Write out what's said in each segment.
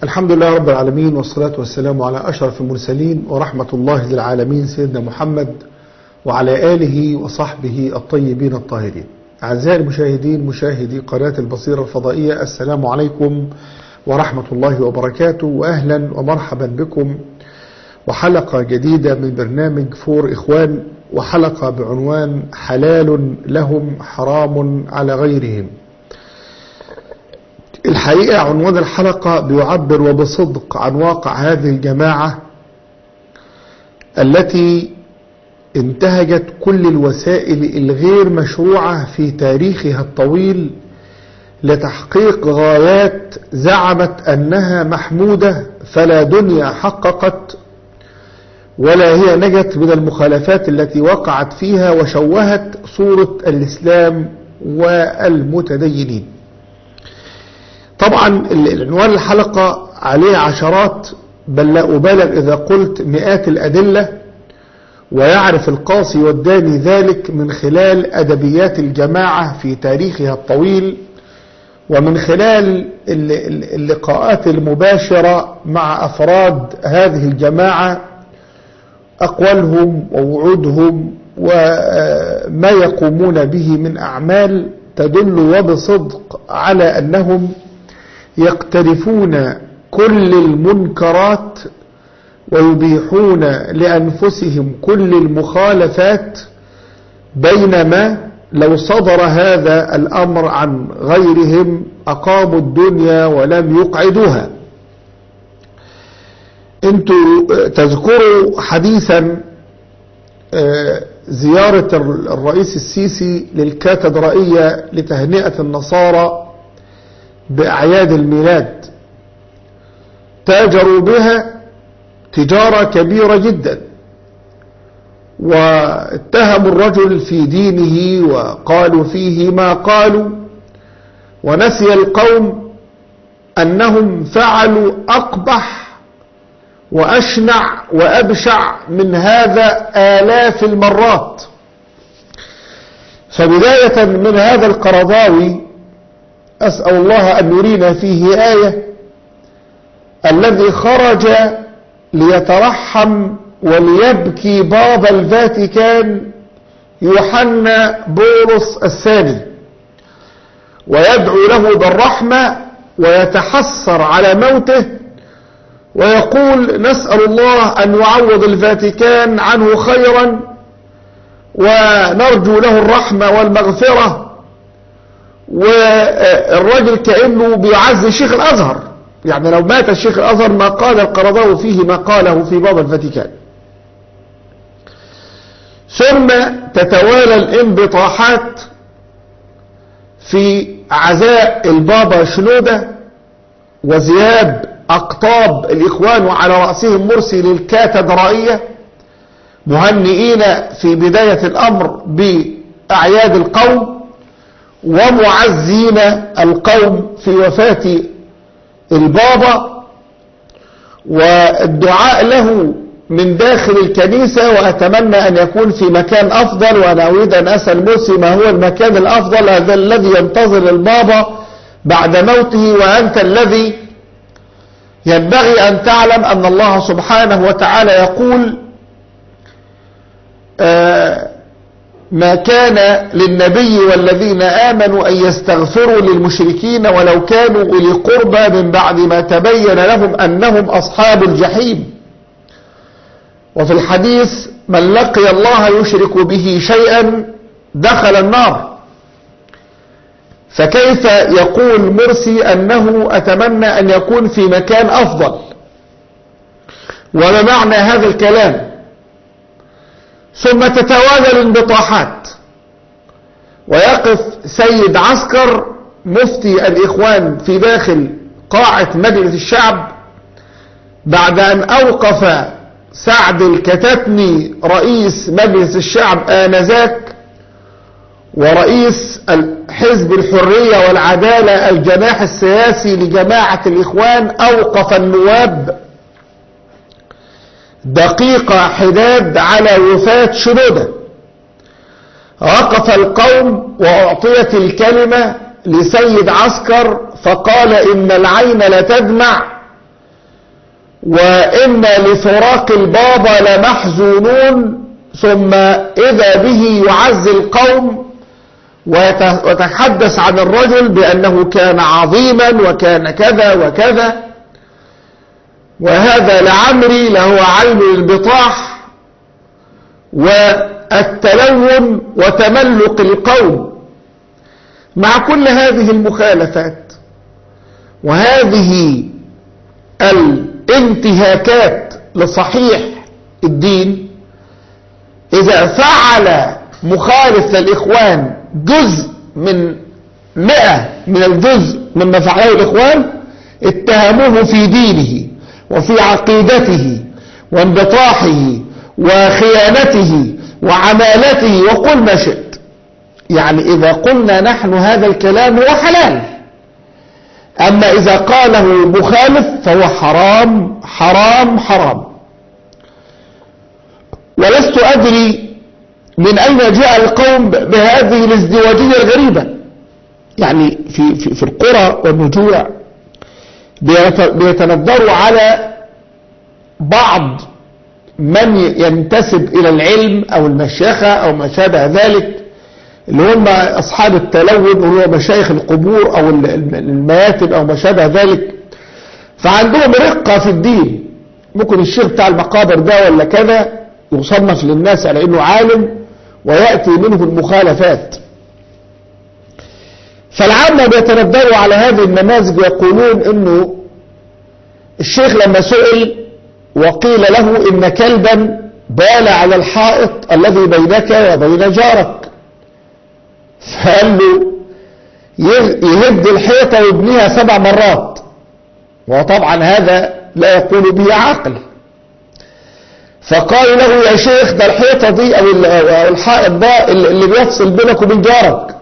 الحمد لله رب العالمين والصلاة والسلام على أشرف المرسلين ورحمة الله للعالمين سيدنا محمد وعلى آله وصحبه الطيبين الطاهرين أعزائي المشاهدين مشاهدي قناة البصيرة الفضائية السلام عليكم ورحمة الله وبركاته وأهلا ومرحبا بكم وحلقة جديدة من برنامج فور إخوان وحلقة بعنوان حلال لهم حرام على غيرهم الحقيقة عنوان الحلقة بيعبر وبصدق عن واقع هذه الجماعة التي انتهجت كل الوسائل الغير مشروعة في تاريخها الطويل لتحقيق غايات زعمت أنها محمودة فلا دنيا حققت ولا هي نجت من المخالفات التي وقعت فيها وشوهت صورة الإسلام والمتدينين طبعا العنوان الحلقة عليه عشرات بل لا أبالغ إذا قلت مئات الأدلة ويعرف القاصي والداني ذلك من خلال أدبيات الجماعة في تاريخها الطويل ومن خلال اللقاءات المباشرة مع أفراد هذه الجماعة أقوالهم ووعودهم وما يقومون به من أعمال تدل وبصدق على أنهم يقترفون كل المنكرات ويبيحون لأنفسهم كل المخالفات بينما لو صدر هذا الأمر عن غيرهم أقاموا الدنيا ولم يقعدوها انتوا تذكروا حديثا زيارة الرئيس السيسي للكاتدرائية لتهنئة النصارى بأعياد الميلاد تاجروا بها تجارة كبيرة جدا واتهموا الرجل في دينه وقالوا فيه ما قالوا ونسي القوم أنهم فعلوا أقبح وأشنع وأبشع من هذا آلاف المرات فبداية من هذا القرضاوي أسأل الله أن يرينا فيه آية الذي خرج ليترحم وليبكي باب الفاتيكان يوحنا بولس الثاني ويدعو له بالرحمة ويتحسر على موته ويقول نسأل الله أن يعوض الفاتيكان عنه خيرا ونرجو له الرحمة والمغفرة والرجل كأنه بيعز شيخ الأزهر يعني لو مات الشيخ الأزهر ما قال القرضاوي فيه ما قاله في باب الفاتيكان ثم تتوالى الانبطاحات في عزاء البابا شنودة وزياب أقطاب الإخوان وعلى رأسهم مرسي للكاتدرائية مهنئين في بداية الأمر بأعياد القوم ومعزين القوم في وفاة البابا والدعاء له من داخل الكنيسة وأتمنى أن يكون في مكان أفضل وأنا أريد أن أسأل مرسي ما هو المكان الأفضل هذا الذي ينتظر البابا بعد موته وأنت الذي ينبغي أن تعلم أن الله سبحانه وتعالى يقول آه ما كان للنبي والذين آمنوا أن يستغفروا للمشركين ولو كانوا أولي قربى من بعد ما تبين لهم أنهم أصحاب الجحيم وفي الحديث من لقي الله يشرك به شيئا دخل النار فكيف يقول مرسي أنه أتمنى أن يكون في مكان أفضل وما معنى هذا الكلام ثم تتوالى الانبطاحات ويقف سيد عسكر مفتي الإخوان في داخل قاعة مجلس الشعب بعد أن أوقف سعد الكتتني رئيس مجلس الشعب آنذاك ورئيس حزب الحرية والعدالة الجناح السياسي لجماعة الإخوان أوقف النواب دقيقة حداد على وفاة شنودة وقف القوم وأعطيت الكلمة لسيد عسكر فقال إن العين لتدمع وإن لفراق البابا لمحزونون ثم إذا به يعزي القوم ويتحدث عن الرجل بأنه كان عظيما وكان كذا وكذا وهذا لعمري له عين البطاح والتلون وتملق القوم مع كل هذه المخالفات وهذه الانتهاكات لصحيح الدين إذا فعل مخالف للإخوان جزء من مئة من الجزء مما فعله الإخوان اتهموه في دينه وفي عقيدته وانبطاحه وخيانته وعمالته وقل ما شئت يعني إذا قلنا نحن هذا الكلام هو حلال أما إذا قاله مخالف فهو حرام حرام حرام ولست أدري من أين جاء القوم بهذه الازدواجية الغريبة يعني في, في, في القرى والنجوع بيتندروا على بعض من ينتسب إلى العلم أو المشيخة أو ما شابه ذلك اللي هم أصحاب التلون اللي هو مشايخ القبور أو المياتم أو ما شابه ذلك فعندهم رقة في الدين ممكن الشيخ بتاع المقابر ده ولا كذا يصنف للناس على انه عالم ويأتي منه المخالفات فالعامة بيتندروا على هذه النماذج ويقولون انه الشيخ لما سئل وقيل له ان كلبا بال على الحائط الذي بينك وبين جارك فقال له يهد الحيطة ويبنيها سبع مرات وطبعا هذا لا يقول به عقل فقال له يا شيخ ده الحيطة دي أو الحائط ده اللي بيفصل بينك وبين جارك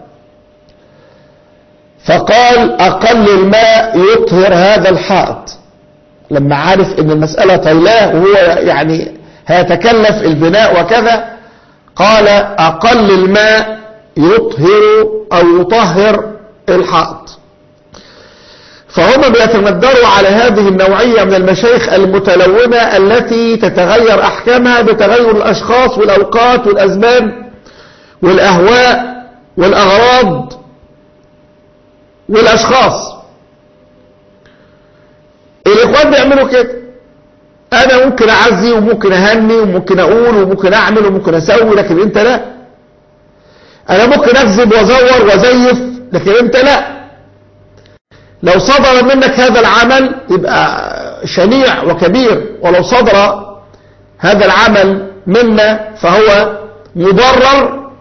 فقال أقل الماء يطهر هذا الحائط لما عارف ان المسألة طيلاه وهو يعني هيتكلف البناء وكذا قال أقل الماء يطهر أو يطهر الحائط فهم بيتمدروا على هذه النوعية من المشايخ المتلونة التي تتغير أحكامها بتغير الأشخاص والأوقات والأزمان والأهواء والأغراض والأشخاص الإخوان بيعملوا كده أنا ممكن أعزي وممكن أهني وممكن أقول وممكن أعمل وممكن أسوي لكن أنت لا أنا ممكن أكذب وأزور وأزيف لكن أنت لا لو صدر منك هذا العمل يبقى شنيع وكبير ولو صدر هذا العمل منا فهو مضرر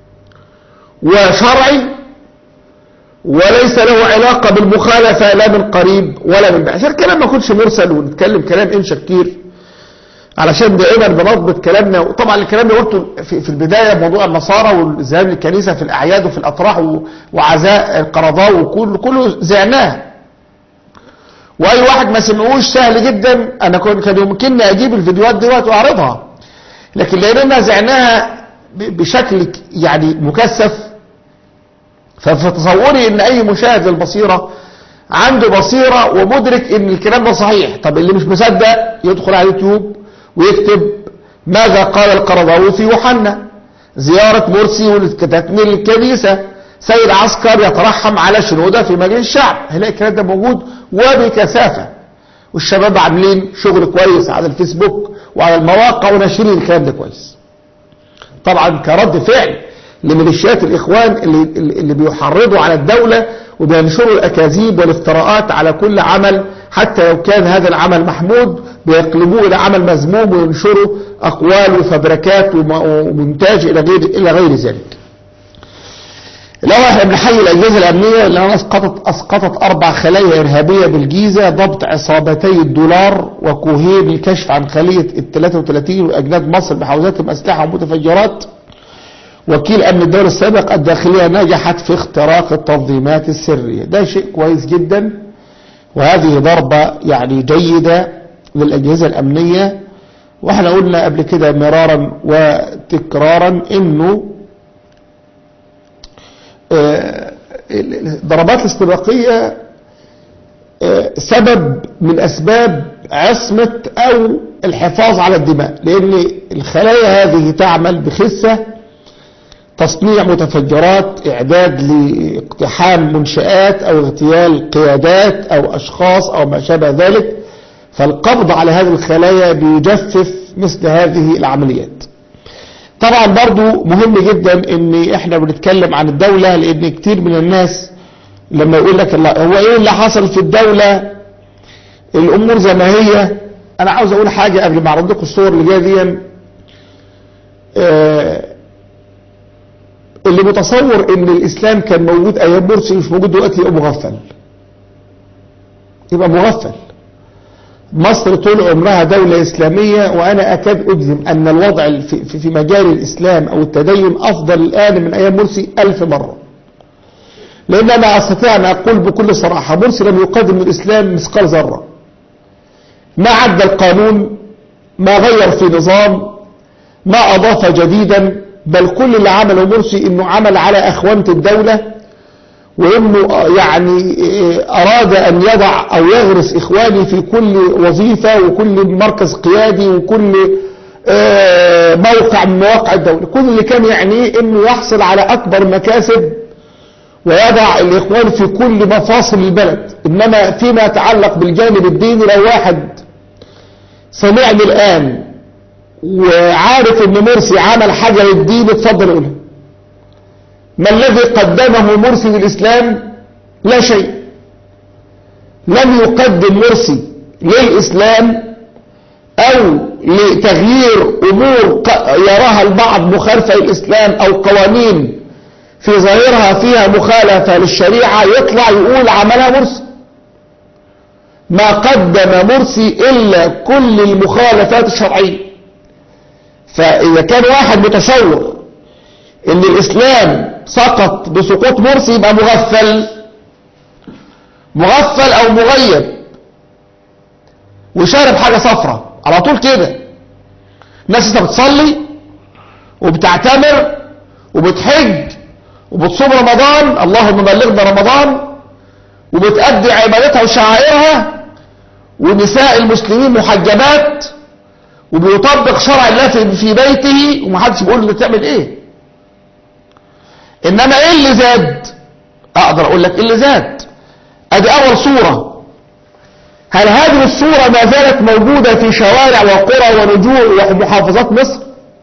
وشرعي وليس له علاقة بالمخالفة لا من قريب ولا من بعيد عشان الكلام ما يكونش مرسل ونتكلم كلام إنشا كتير علشان دائما بنضبط كلامنا وطبعا الكلام اللي قلته في, في البداية موضوع النصارى والذهاب للكنيسة في الأعياد وفي الأطراح وعزاء القرضاء وكل كله زعناه وأي واحد ما سمعوش سهل جدا أنا كان يمكنني أجيب الفيديوهات دي وأعرضها لكن لأننا زعناها بشكل يعني مكثف ففي تصوري ان اي مشاهد للبصيرة عنده بصيرة ومدرك ان الكلام ده صحيح طب اللي مش مصدق يدخل على اليوتيوب ويكتب ماذا قال القرضاوي في يوحنا زيارة مرسي وتكميل الكنيسة سيد عسكر يترحم على شنودة في مجلس الشعب هلاقي الكلام ده موجود وبكثافة والشباب عاملين شغل كويس على الفيسبوك وعلى المواقع وناشرين الكلام ده كويس طبعا كرد فعل لميليشيات الإخوان اللي, اللي بيحرضوا على الدولة وبينشروا الأكاذيب والافتراءات على كل عمل حتى لو كان هذا العمل محمود بيقلبوه إلى عمل مذموم وينشروا أقوال وفبركات ومنتاج إلى غير, إلى غير ذلك الأول احنا بنحيي الأجهزة الأمنية اللي أسقطت, أسقطت أربع خلايا إرهابية بالجيزة ضبط عصابتي الدولار وكوهين الكشف عن خلية ال 33 وأجناد مصر بحوزاتهم أسلحة ومتفجرات وكيل أمن الدولة السابق الداخلية نجحت في اختراق التنظيمات السرية ده شيء كويس جدا وهذه ضربة يعني جيدة للأجهزة الأمنية واحنا قلنا قبل كده مرارا وتكرارا انه الضربات الاستباقية سبب من أسباب عصمة أو الحفاظ على الدماء لأن الخلايا هذه تعمل بخسة تصنيع متفجرات إعداد لاقتحام منشآت أو اغتيال قيادات أو أشخاص أو ما شابه ذلك فالقبض على هذه الخلايا بيجفف مثل هذه العمليات طبعا برضو مهم جدا ان احنا بنتكلم عن الدولة لان كتير من الناس لما يقول لك الله هو ايه اللي حصل في الدولة الامور زي ما هي انا عاوز اقول حاجة قبل ما اعرض لكم الصور اللي جايه دي آه اللي متصور ان الاسلام كان موجود ايام مرسي مش موجود دلوقتي يبقى مغفل يبقى مغفل مصر طول عمرها دولة إسلامية وأنا أكاد أجزم أن الوضع في, في مجال الإسلام أو التدين أفضل الآن من أيام مرسي ألف مرة لأن أنا أستطيع أن أقول بكل صراحة مرسي لم يقدم الإسلام مثقال ذرة ما عدى القانون ما غير في نظام ما أضاف جديدا بل كل اللي عمله مرسي أنه عمل على أخوانة الدولة وانه يعني اراد ان يضع او يغرس اخواني في كل وظيفة وكل مركز قيادي وكل موقع من مواقع الدولة كل اللي كان يعنيه انه يحصل على اكبر مكاسب ويضع الاخوان في كل مفاصل البلد انما فيما يتعلق بالجانب الديني لو واحد سمعني الان وعارف ان مرسي عمل حاجة للدين اتفضل قولها ما الذي قدمه مرسي للإسلام لا شيء لم يقدم مرسي للإسلام أو لتغيير أمور يراها البعض مخالفة للإسلام أو قوانين في ظاهرها فيها مخالفة للشريعة يطلع يقول عملها مرسي ما قدم مرسي إلا كل المخالفات الشرعية فإذا كان واحد متصور ان الاسلام سقط بسقوط مرسي يبقى مغفل مغفل او مغيب وشارب حاجة صفرة على طول كده الناس انت بتصلي وبتعتمر وبتحج وبتصوم رمضان اللهم بلغنا رمضان وبتأدي عبادتها وشعائرها ونساء المسلمين محجبات وبيطبق شرع الله في بيته ومحدش بيقول له تعمل ايه انما ايه اللي زاد اقدر اقول لك ايه اللي زاد ادي اول صورة هل هذه الصورة ما زالت موجودة في شوارع وقرى ونجوع ومحافظات مصر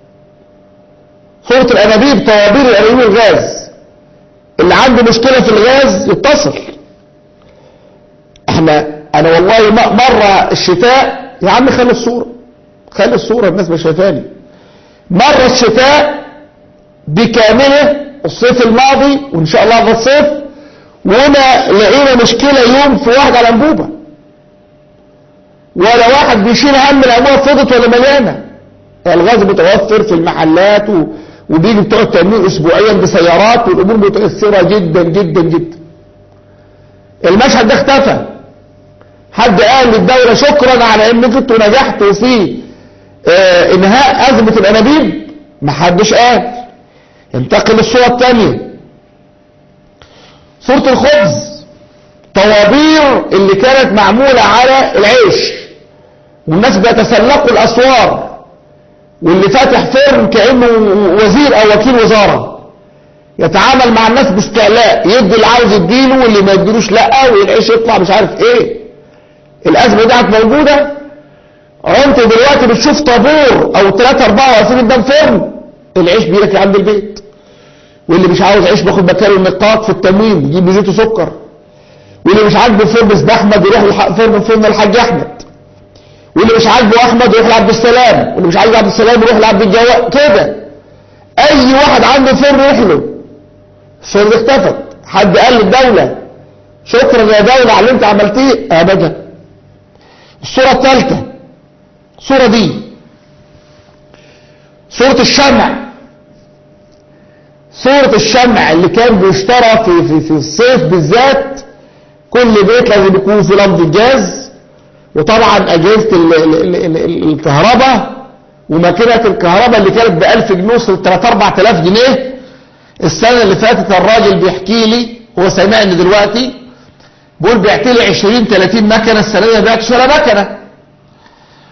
صورة الانابيب طوابير الانابيب الغاز اللي عنده مشكلة في الغاز يتصل احنا انا والله مرة الشتاء يا عم خلي الصورة خلي الصورة الناس مش شايفاني مرة الشتاء بكامله الصيف الماضي وان شاء الله في الصيف وما لقينا مشكلة يوم في واحد على انبوبة ولا واحد بيشيل هم الانبوبة فضت ولا مليانة الغاز متوفر في المحلات و... وبيجي بتوع التأمين اسبوعيا بسيارات والامور متأثرة جدا جدا جدا المشهد ده اختفى حد قال للدولة شكرا على انك انتوا نجحتوا في اه انهاء ازمة الانابيب محدش قال انتقل للصورة الثانية صورة الخبز طوابير اللي كانت معمولة على العيش والناس بيتسلقوا الأسوار واللي فاتح فرن كأنه وزير أو وكيل وزارة يتعامل مع الناس باستعلاء يدي اللي عاوز يديله واللي ما يديلوش لا والعيش يطلع مش عارف ايه الأزمة دي موجودة انت دلوقتي بتشوف طابور او 3 4 واقفين قدام فرن العيش بيجي عند البيت واللي مش عاوز عيش باخد مكانه النقاط في التموين يجيب زيت وسكر واللي مش عاجبه فرن سيدنا احمد يروح فرن فرن الحاج احمد واللي مش عاجبه احمد يروح لعبد السلام واللي مش عاجبه عبد السلام يروح لعبد الجواد كده اي واحد عنده فرن يروح له الفرن اختفت حد قال للدوله شكرا يا دوله على اللي انت عملتيه ابدا الصوره الثالثه الصوره دي صوره الشمع صورة الشمع اللي كان بيشترى في, في, في الصيف بالذات كل بيت لازم يكون في لمض الجاز وطبعا أجهزة الكهرباء وماكينة الكهرباء اللي كانت بألف جنيه وصلت 3 4000 جنيه السنة اللي فاتت الراجل بيحكي لي هو سامعني دلوقتي بيقول بعت لي 20 30 مكنة السنة دي ما بعتش ولا مكنة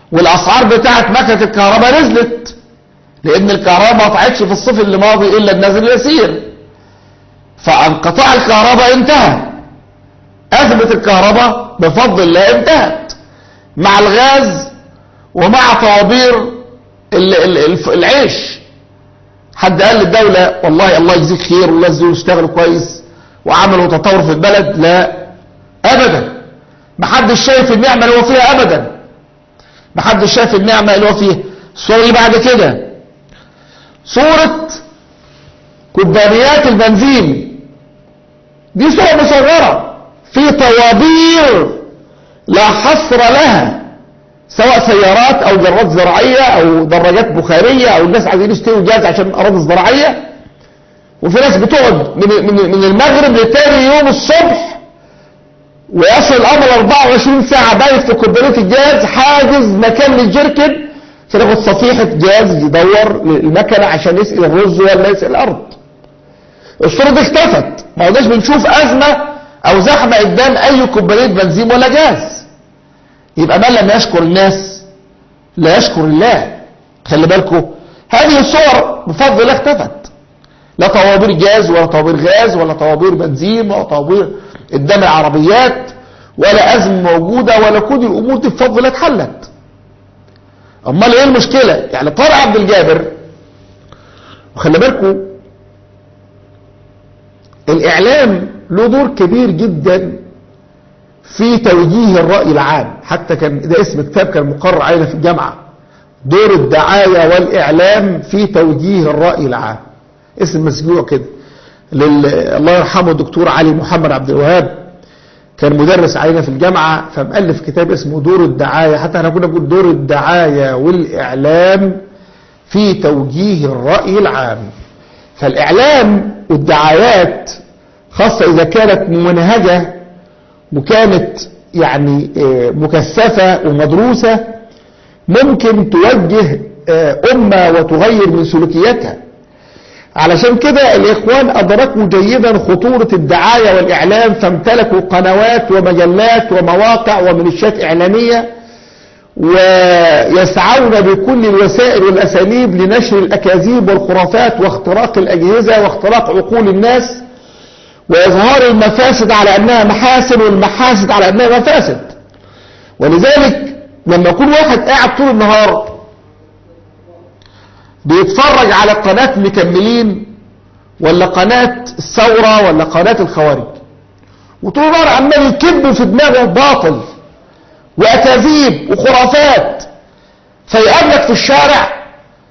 والاسعار بتاعت مكنه الكهرباء نزلت لان الكهرباء ما قطعتش في الصيف اللي ماضي الا النازل يسير فانقطاع الكهرباء انتهى ازمه الكهرباء بفضل الله انتهت مع الغاز ومع طوابير العيش حد قال للدولة والله الله يجزيك خير والله يجزيهم يشتغلوا كويس وعملوا تطور في البلد لا ابدا محدش شايف النعمة اللي هو فيها ابدا محدش شايف النعمة اللي هو فيها الصورة اللي بعد كده صورة كوبانيات البنزين دي صورة مصغرة في طوابير لا حصر لها سواء سيارات او جرات زراعية او دراجات بخارية او الناس عايزين يشتروا جاز عشان اراضي زراعية وفي ناس بتقعد من, من, من المغرب لتاني يوم الصبح ويصل الامر 24 ساعة بايت في كوبريت الجاز حاجز مكان للجركن عشان ياخد صفيحة جاز يدور المكنة عشان يسقي الرز ولا يسقي الارض الصورة دي اختفت ما قلناش بنشوف ازمة او زحمة قدام اي كوبريت بنزين ولا جاز يبقى من لم يشكر الناس لا يشكر الله خلي بالكم هذه الصور بفضل الله اختفت لا طوابير جاز ولا طوابير غاز ولا طوابير بنزين ولا طوابير قدام العربيات ولا أزمة موجودة ولا كل الأمور دي بفضل الله اتحلت أمال إيه المشكلة يعني طارق عبد الجابر وخلي بالكم الإعلام له دور كبير جدا في توجيه الرأي العام حتى كان ده اسم كتاب كان مقرر علينا في الجامعة دور الدعاية والإعلام في توجيه الرأي العام اسم مسجوع كده لل... الله يرحمه الدكتور علي محمد عبد الوهاب كان مدرس علينا في الجامعة فمؤلف كتاب اسمه دور الدعاية حتى احنا كنا بنقول دور الدعاية والإعلام في توجيه الرأي العام فالإعلام والدعايات خاصة إذا كانت ممنهجة وكانت يعني مكثفة ومدروسة ممكن توجه أمة وتغير من سلوكياتها علشان كده الإخوان أدركوا جيدا خطورة الدعاية والإعلام فامتلكوا قنوات ومجلات ومواقع ومنشات إعلامية ويسعون بكل الوسائل والأساليب لنشر الأكاذيب والخرافات واختراق الأجهزة واختراق عقول الناس وإظهار المفاسد على أنها محاسن والمحاسد على أنها مفاسد ولذلك لما يكون واحد قاعد طول النهار بيتفرج على قناة مكملين ولا قناة الثورة ولا قناة الخوارج وطول النهار عمال يكب في دماغه باطل وأكاذيب وخرافات فيقابلك في الشارع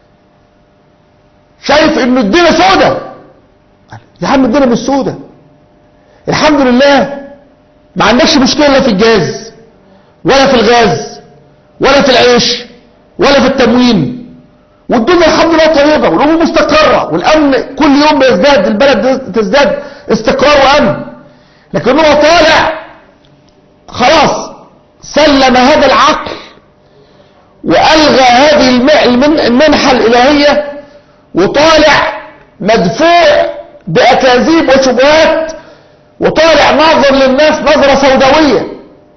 شايف ان الدنيا سودة يا عم الدنيا مش سودة الحمد لله ما عندكش مشكلة في الجاز ولا في الغاز ولا في العيش ولا في التموين والدنيا الحمد لله طيبة والأمور مستقرة والأمن كل يوم بيزداد البلد تزداد استقرار وأمن لكن هو طالع خلاص سلم هذا العقل وألغى هذه المنحة الإلهية وطالع مدفوع بأكاذيب وشبهات وطالع ناظر للناس نظرة سوداوية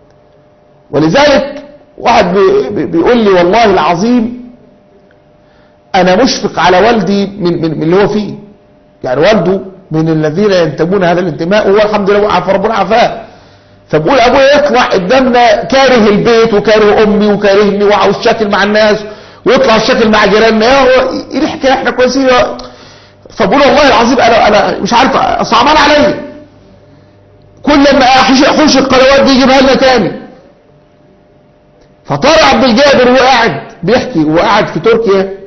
ولذلك واحد بيقول لي والله العظيم انا مشفق على والدي من, من, من اللي هو فيه يعني والده من الذين ينتمون هذا الانتماء وهو الحمد لله عفى ربنا عفاه فبقول ابويا يطلع قدامنا كاره البيت وكاره امي وكارهني وعاوز شكل مع الناس ويطلع الشكل مع جيراننا ايه الحكايه احنا كويسين فبقول والله العظيم انا انا مش عارف صعبان عليا كل لما احوش القنوات دي يجيبها لنا تاني فطارق عبد الجابر وهو قاعد بيحكي وهو قاعد في تركيا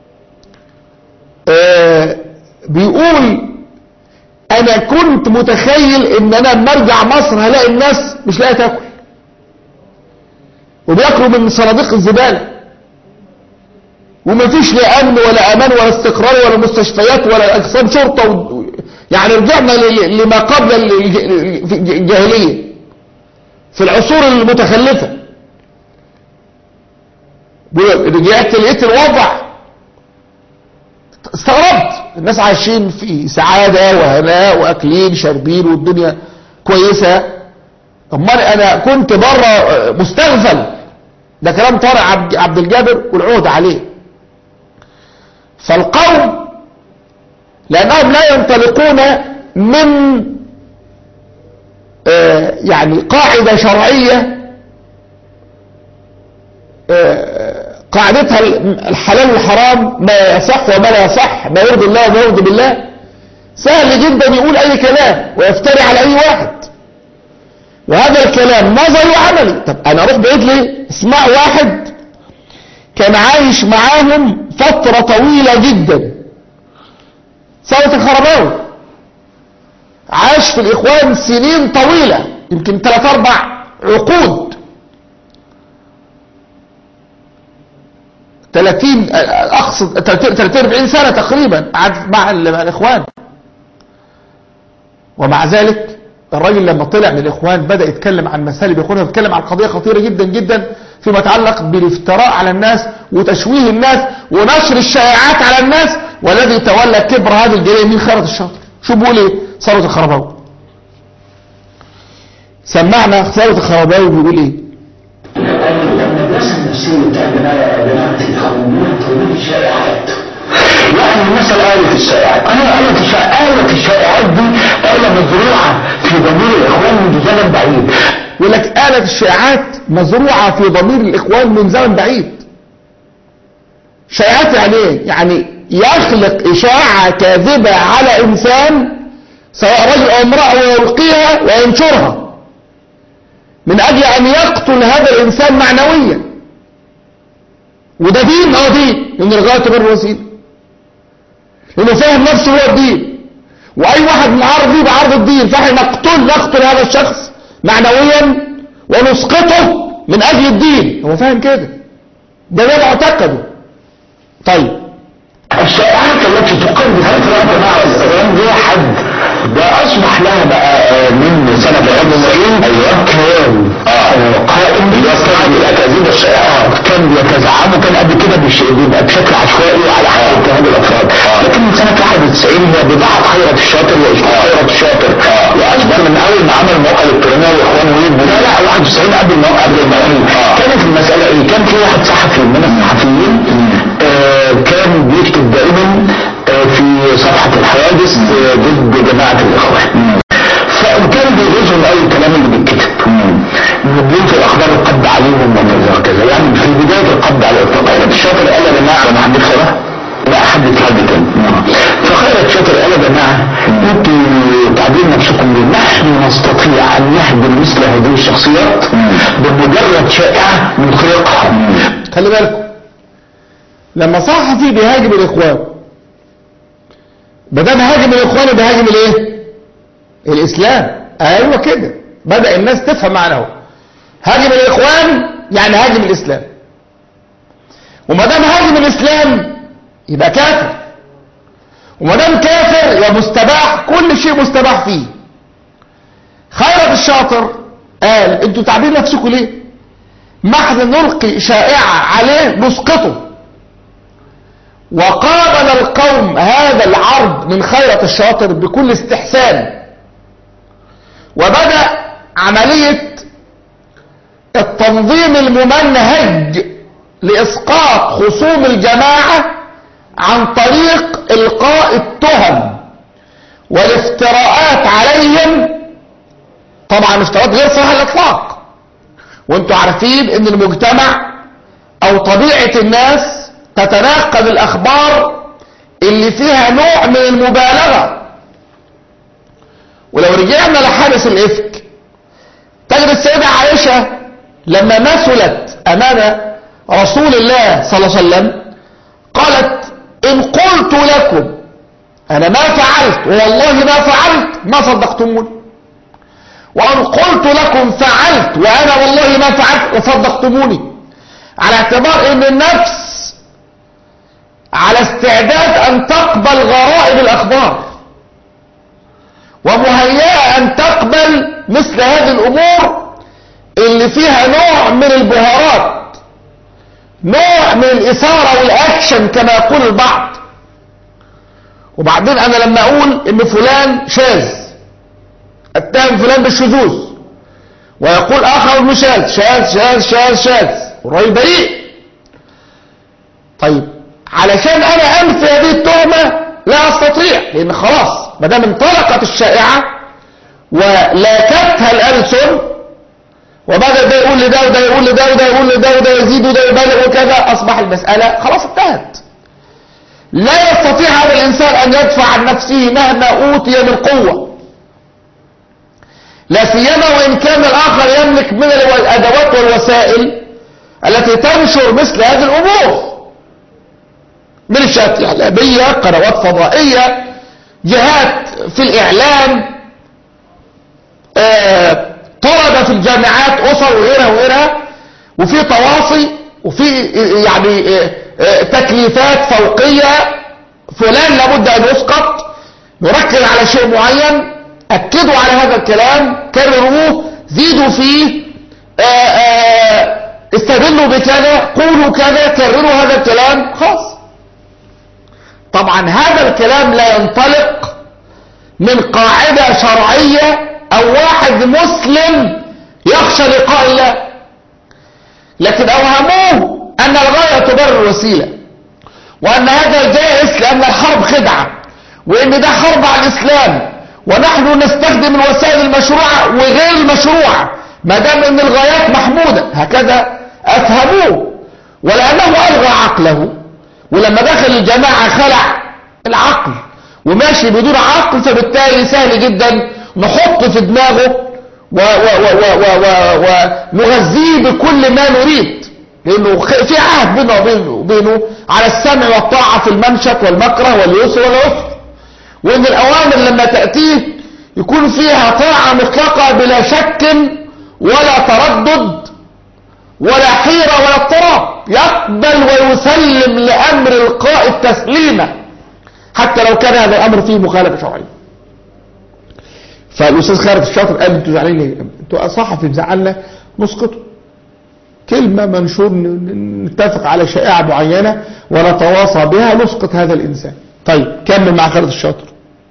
آه بيقول انا كنت متخيل ان انا لما ارجع مصر هلاقي الناس مش لاقيه تاكل وبياكلوا من صناديق الزباله ومفيش لا امن ولا امان ولا استقرار ولا مستشفيات ولا اقسام شرطه و... يعني رجعنا لما قبل الجاهليه في العصور المتخلفه رجعت لقيت الوضع استغربت الناس عايشين في سعادة وهناء واكلين شاربين والدنيا كويسة امال انا كنت بره مستغفل ده كلام طارق عبد عبد الجابر والعهد عليه فالقوم لأنهم لا ينطلقون من آه، يعني قاعدة شرعية آه، قاعدتها الحلال والحرام ما يصح وما لا يصح ما يرضي الله وما يرضي بالله سهل جدا يقول أي كلام ويفتري على أي واحد وهذا الكلام نظري وعملي طب أنا أروح بعيد ليه اسمع واحد كان عايش معاهم فترة طويلة جدا ثورة الخرباوي عاش في الإخوان سنين طويلة يمكن ثلاث أربع عقود 30 أقصد 30 40 سنة تقريبا مع الإخوان ومع ذلك الراجل لما طلع من الإخوان بدأ يتكلم عن مسائل بيخونها يتكلم عن قضية خطيرة جدا جدا فيما يتعلق بالافتراء على الناس وتشويه الناس ونشر الشائعات على الناس والذي تولى كبر هذه الجريمة من خيرة الشاطر شو بيقول ايه ثروة الخرباوي سمعنا ثروة الخرباوي بيقول ايه المدرسة النفسية بتاع جماعة الخرمون توليد الشائعات يعني مثلا آلة الشائعات أنا آلة الشائعات آلة الشائعات دي آلة مزروعة في ضمير الإخوان منذ زمن بعيد يقول لك آلة الشائعات مزروعة في ضمير الإخوان من زمن بعيد شائعات يعني ايه؟ يعني يخلق إشاعة كاذبة على إنسان سواء رجل أو امرأة ويلقيها وينشرها من أجل أن يقتل هذا الإنسان معنويا وده دين اه دين لأن الغاية تبر وسيلة لأنه فاهم نفسه هو الدين وأي واحد معارض ليه بعرض الدين فاحنا نقتل نقتل هذا الشخص معنويا ونسقطه من أجل الدين هو فاهم كده ده ده معتقده طيب الشائعات التي تقرب فترة جماعة الإسلام دي حد ده أصبح لها بقى من سنة 1990 أيوة كان قائم بيصنع الأكاذيب الشائعات كان بيتزعموا كان قبل كده بيبقى بشكل عشوائي على حسب اتهام الأفراد لكن من سنة 91 هي بضاعة خيرة الشاطر وإشباع خيرة الشاطر وأصبح من أول ما عمل موقع الإلكترونية وإخوان ويب لا لا 91 قبل الموقع قبل الموقع كانت المسألة إيه؟ كان في واحد صحفي من الصحفيين كان بيكتب دائما في صفحة الحوادث ضد جماعة الإخوان فكان بيغيظهم أي كلام اللي بيتكتب مدين في الأخبار القبض عليهم وكذا وكذا يعني في بداية القبض على الإطلاق الشاطر قال يا جماعة أنا عندي خبر لا أحدث حد تاني فخيرت شاطر قال يا جماعة انتوا تعبير نفسكم ليه نحن نستطيع أن نهدم مثل هذه الشخصيات بمجرد شائعة نخلقها خلي بالكم لما صحفي بيهاجم الاخوان بدل هاجم الاخوان بيهاجم الايه الاسلام ايوه كده بدا الناس تفهم معناه هاجم الاخوان يعني هاجم الاسلام وما دام هاجم الاسلام يبقى كافر وما دام كافر يبقى مستباح كل شيء مستباح فيه خيرت الشاطر قال انتوا تعبين نفسكم ليه ما احنا نلقي شائعة عليه نسقطه وقابل القوم هذا العرض من خيرة الشاطر بكل استحسان وبدأ عملية التنظيم الممنهج لإسقاط خصوم الجماعة عن طريق إلقاء التهم والافتراءات عليهم طبعا افتراءات غير صحيحة الإطلاق وانتوا عارفين ان المجتمع او طبيعة الناس تتناقض الأخبار اللي فيها نوع من المبالغة ولو رجعنا لحادث الإفك تجد السيدة عائشة لما مثلت أمام رسول الله صلى الله عليه وسلم قالت إن قلت لكم أنا ما فعلت والله ما فعلت ما صدقتموني وأن قلت لكم فعلت وأنا والله ما فعلت وصدقتموني على اعتبار أن النفس على استعداد أن تقبل غرائب الأخبار ومهيئة أن تقبل مثل هذه الأمور اللي فيها نوع من البهارات نوع من الإثارة والأكشن كما يقول البعض وبعدين أنا لما أقول إن فلان شاذ اتهم فلان بالشذوذ ويقول آخر إنه شاذ شاذ شاذ شاذ شاذ والراجل بريء طيب علشان انا انفي هذه التهمة لا استطيع لان خلاص ما دام انطلقت الشائعة ولاكتها الالسن وبدأ ده يقول لده وده يقول لده وده يقول لده وده يزيد وده يبالغ وكذا اصبح المسألة خلاص انتهت لا يستطيع هذا الانسان ان يدفع عن نفسه مهما اوتي من قوة لا سيما وان كان الاخر يملك من الادوات والوسائل التي تنشر مثل هذه الامور من الشات اعلاميه قنوات فضائيه جهات في الاعلام آه، طلبه في الجامعات اسر وغيرها وغيرها وفي تواصي وفي يعني آه، آه، تكليفات فوقيه فلان لابد ان يسقط نركز على شيء معين اكدوا على هذا الكلام كرروه زيدوا فيه آآ آآ استدلوا بكذا قولوا كذا كرروا هذا الكلام خلاص طبعا هذا الكلام لا ينطلق من قاعدة شرعية او واحد مسلم يخشى لقاء الله لكن اوهموه ان الغاية تبرر الوسيلة وان هذا جائز لان الحرب خدعة وان ده حرب على الاسلام ونحن نستخدم الوسائل المشروعة وغير المشروعة ما دام ان الغايات محمودة هكذا افهموه ولانه الغى عقله ولما دخل الجماعة خلع العقل وماشي بدون عقل فبالتالي سهل جدا نحط في دماغه ونغذيه بكل ما نريد لانه في عهد بينه وبينه, وبينه على السمع والطاعة في المنشط والمكره واليسر والعسر وان الاوامر لما تأتيه يكون فيها طاعة مطلقة بلا شك ولا تردد ولا حيرة ولا اضطراب يقبل ويسلم لامر القائد تسليما حتى لو كان هذا الامر فيه مخالفة شرعية فالاستاذ خالد الشاطر قال انتوا زعلانين ليه انتوا صحفي مزعلنا نسقطه كلمة منشور نتفق على شائعة معينة ونتواصى بها نسقط هذا الإنسان طيب كمل مع خالد الشاطر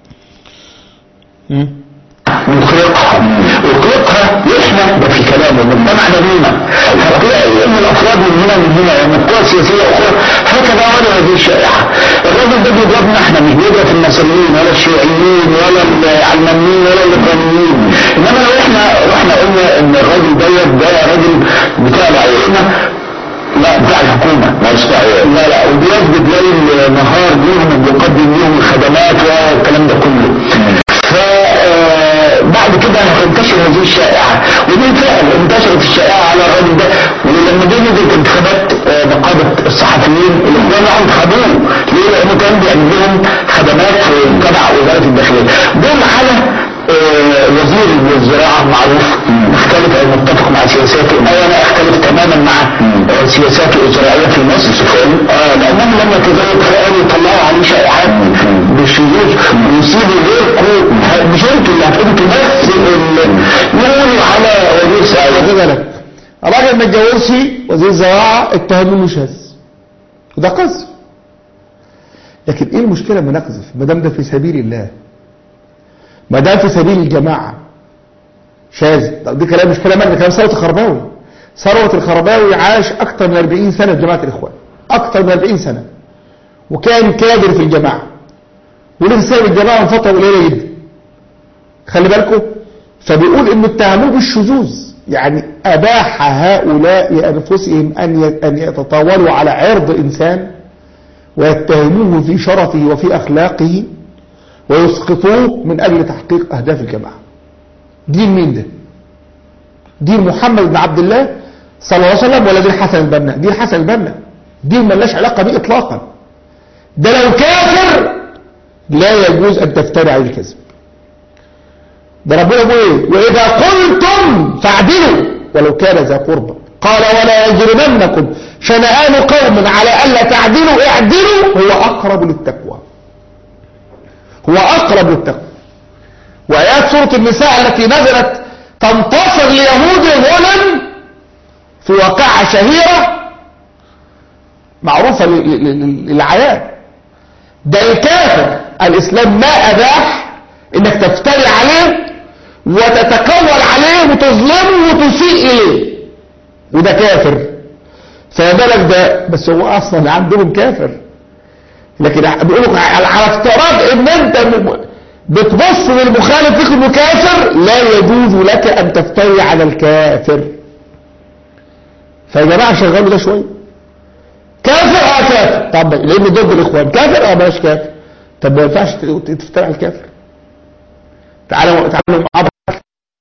نخلقها نخلقها احنا ده في كلام المجتمع لينا هتلاقي ان الافراد من هنا من هنا ومن قوى سياسيه اخرى هكذا ولا هذه الشائعه الراجل ده بيضربنا احنا مش بيضرب المسؤولين ولا الشيوعيين ولا العلمانيين ولا الليبراليين انما لو احنا رحنا قلنا ان الراجل دوت ده راجل بتاع احنا لا بتاع الحكومة ما لا لا وبيثبت ليل نهار ليهم وبيقدم لهم الخدمات والكلام ده كله بعد كده هتنتشر هذه الشائعة وبالفعل انتشرت الشائعة على الراجل ده ولما جه نزلت انتخابات نقابة الصحفيين الاخوان راحوا انتخبوه ليه؟ لانه كان بيعمل لهم خدمات تبع وزارة الداخلية دول على وزير الزراعة معروف مختلف او متفق مع سياساته او انا اختلف تماما مع سياساته الزراعية في مصر اه لانهم لما تزوج فقالوا يطلعوا عليه شائعات بالشذوذ ويسيبوا غيركم مش انتوا اللي هتقولوا بس يقولوا على وزير سعادة خد بالك الراجل ما اتجوزش وزير الزراعة اتهموه شاذ وده قذف لكن ايه المشكلة لما نقذف ما دام ده في سبيل الله ما دام في سبيل الجماعة شاذ طب دي كلام مش كلام انا كلام ثروة الخرباوي ثروة الخرباوي عاش اكتر من 40 سنة في جماعة الاخوان اكتر من 40 سنة وكان كادر في الجماعة ولسه سايب الجماعة من فترة قليلة جدا خلي بالكم فبيقول ان اتهموه بالشذوذ يعني اباح هؤلاء انفسهم ان ان يتطاولوا على عرض انسان ويتهموه في شرفه وفي اخلاقه ويسقطوه من اجل تحقيق اهداف الجماعه دين مين ده دين محمد بن عبد الله صلى الله عليه وسلم ولا دين حسن البنا دين حسن البنا دين ملاش علاقه به اطلاقا ده لو كافر لا يجوز ان تفتري عليه الكذب ده ربنا يقول ايه واذا قلتم فاعدلوا ولو كان ذا قربى قال ولا يجرمنكم شنآن قوم على الا تعدلوا اعدلوا هو اقرب للتقوى هو اقرب للتقوى وايات سوره النساء التي نزلت تنتصر ليهود ظلم في واقعة شهيرة معروفة للعيان ده الكافر الاسلام ما اباح انك تفتري عليه وتتكول عليه وتظلمه وتسيء اليه وده كافر فما بالك ده بس هو اصلا عندهم كافر لكن بيقولوا على على افتراض ان انت م- بتبص للمخالف فيك انه كافر لا يجوز لك ان تفتري على الكافر فيا جماعه شغلوا ده شويه كافر اه كافر طب لان ضد الاخوان كافر اه ماشي كافر طب ما ينفعش ت- تفتري على الكافر تعالوا تعالوا مع بعض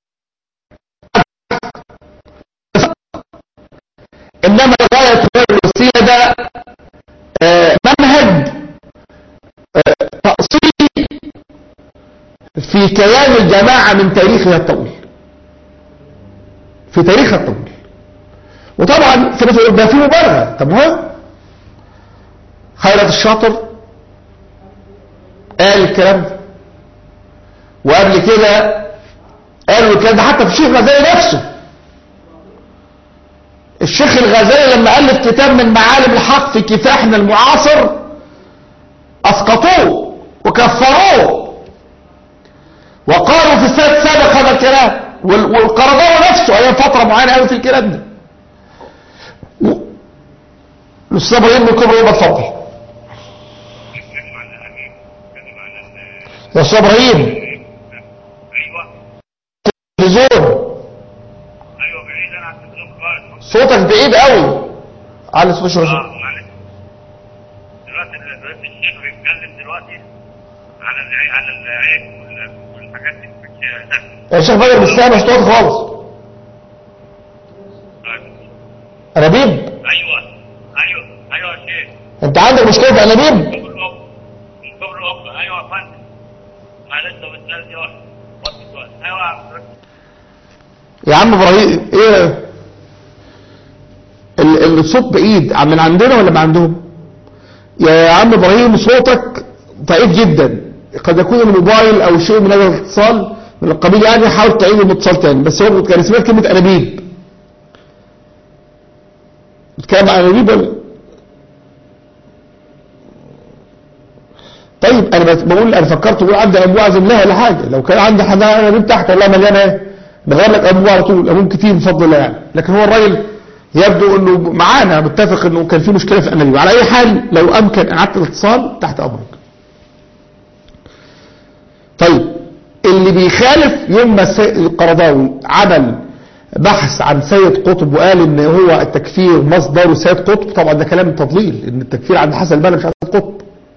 انما الغايه والوسيله ده آه، منهج آه، تأصيلي في كيان الجماعة من تاريخها الطويل في تاريخها الطويل وطبعا في ناس يقول ده في مبالغة طب ما هو خيرت الشاطر قال الكلام ده وقبل كده قالوا الكلام ده حتى في الشيخ غزالي نفسه الشيخ الغزالي لما ألف كتاب من معالم الحق في كفاحنا المعاصر أسقطوه وكفروه وقالوا في السنة السابق هذا الكلام وال- والقرضاوي نفسه أيام فترة معينة قالوا في الكلام ده و- الأستاذ إبراهيم من كبر يبقى اتفضل يا أستاذ إبراهيم ايوه تلفزيون ايوه بعيد انا عن التلفزيون خالص صوتك بعيد قوي على صوت شوية اه معلش دلوقتي دلوقتي الشيخ بيتكلم دلوقتي على العي- على العيب وال- والحاجات دي مش ده يا شيخ بدر مش سامع صوتك خالص أنابيب ايوه ايوه ايوه يا شيخ أنت عندك مشكلة في أنابيب كبر الأب كبر الأب ايوه يا فندم معلش لو بتسال دي واحده وقت السؤال ايوه يا عم يا عم ابراهيم ايه ال- الصوت بعيد من عندنا ولا من عندهم يا عم ابراهيم صوتك ضعيف جدا قد يكون الموبايل او شيء من هذا الاتصال من القبيل يعني حاول تعيد الاتصال تاني بس هو كان سمعت كلمه انابيب بتتكلم عن انابيب ولا طيب انا بس بقول انا فكرت بقول عندي انبوع اعزم لها ولا حاجه لو كان عندي حد انابيب تحت والله مليانه ايه نغير لك انبوع على طول انابيب كتير بفضل الله يعني لكن هو الراجل يبدو انه معانا متفق انه كان في مشكله في الانابيب على اي حال لو امكن اعاده الاتصال تحت امرك طيب اللي بيخالف يوم ما السي- القرضاوي عمل بحث عن سيد قطب وقال ان هو التكفير مصدره سيد قطب طبعا ده كلام تضليل ان التكفير عند حسن البنا مش عند سيد قطب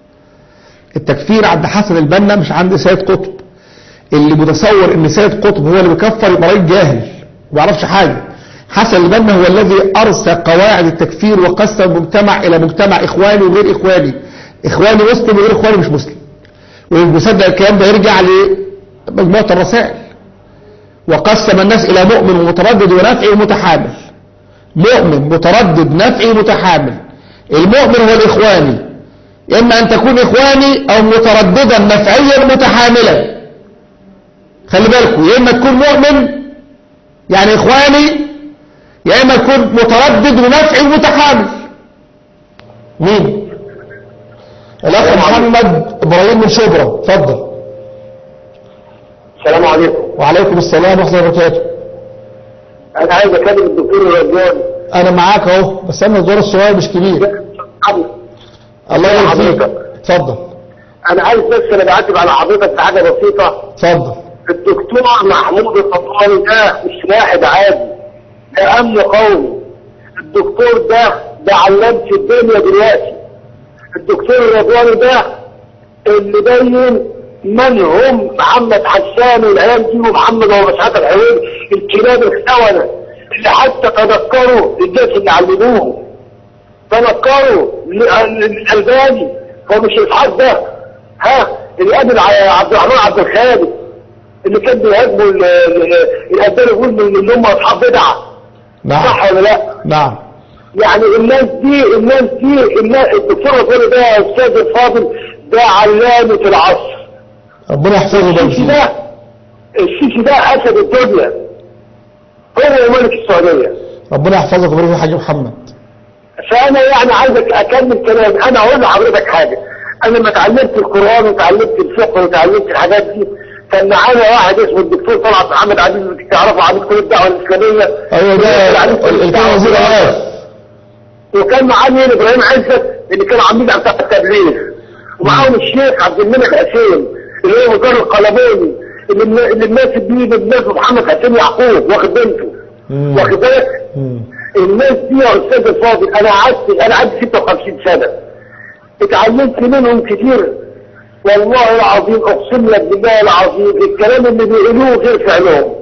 التكفير عند حسن البنا مش عند سيد قطب اللي متصور ان سيد قطب هو اللي بيكفر يبقى راجل جاهل ما يعرفش حاجه حسن البنا هو الذي ارسى قواعد التكفير وقسم المجتمع الى مجتمع اخواني وغير اخواني اخواني مسلم وغير اخواني مش مسلم والمصدق الكلام ده يرجع لمجموعه الرسائل وقسم الناس الى مؤمن ومتردد ونفعي ومتحامل مؤمن متردد نفعي متحامل المؤمن هو الاخواني اما ان تكون اخواني او مترددا نفعيا متحاملا خلي بالكم يا اما تكون مؤمن يعني اخواني يا اما تكون متردد ونفعي ومتحامل مين الاخ محمد ابراهيم من شبرا اتفضل السلام عليكم وعليكم السلام ورحمه الله وبركاته انا عايز اكلم الدكتور رجال انا معاك اهو بس انا الدور الصغير مش كبير الله يبارك فيك حضرتك. اتفضل انا عايز بس انا بعتب على حضرتك في حاجه بسيطه اتفضل الدكتور محمود الطبراني ده مش واحد عادي ده امن قومي الدكتور ده ده علام في الدنيا دلوقتي الدكتور الرضواني ده اللي بين من هم محمد حسان والعيال دي ومحمد ابو مسعود الحويل الكلاب الخونه اللي حتى تذكروا الناس اللي علموهم تذكروا الالباني هو مش اسحاق ده ها اللي قابل ع- عبد الرحمن عبد الخالق اللي كان بيهاجموا ال- ال- الالباني يقول من ان هم اصحاب بدعه نعم صح ولا لا؟ نعم يعني الناس دي الناس دي الناس الدكتور الفاضل ده يا استاذ الفاضل ده علامة العصر ربنا يحفظه السيسي بقى ده السيسي ده اسد الدنيا هو ملك السعودية ربنا يحفظك ويبارك في حاج محمد فانا يعني عايزك اكمل كلامي انا اقول لحضرتك حاجة انا لما اتعلمت القرآن وتعلمت الفقه وتعلمت الحاجات دي كان معانا واحد اسمه الدكتور طلعت محمد عزيز اللي تعرفوا عن كل الدعوة الاسلامية ايوه ده عن كل اللي كان الدعوة وزير الاوقاف وكان معاه مين ابراهيم عزت اللي كان عميد بتاع التبليغ ومعاهم الشيخ عبد المنعم حسين اللي هو مدير القلموني اللي اللي الناس دي بالناس محمد حسين يعقوب واخد بنته مم. واخد بالك مم. الناس دي يا استاذ الفاضل انا قعدت انا عندي 56 سنه اتعلمت منهم كتير والله العظيم اقسم لك بالله العظيم الكلام اللي بيقولوه غير فعلهم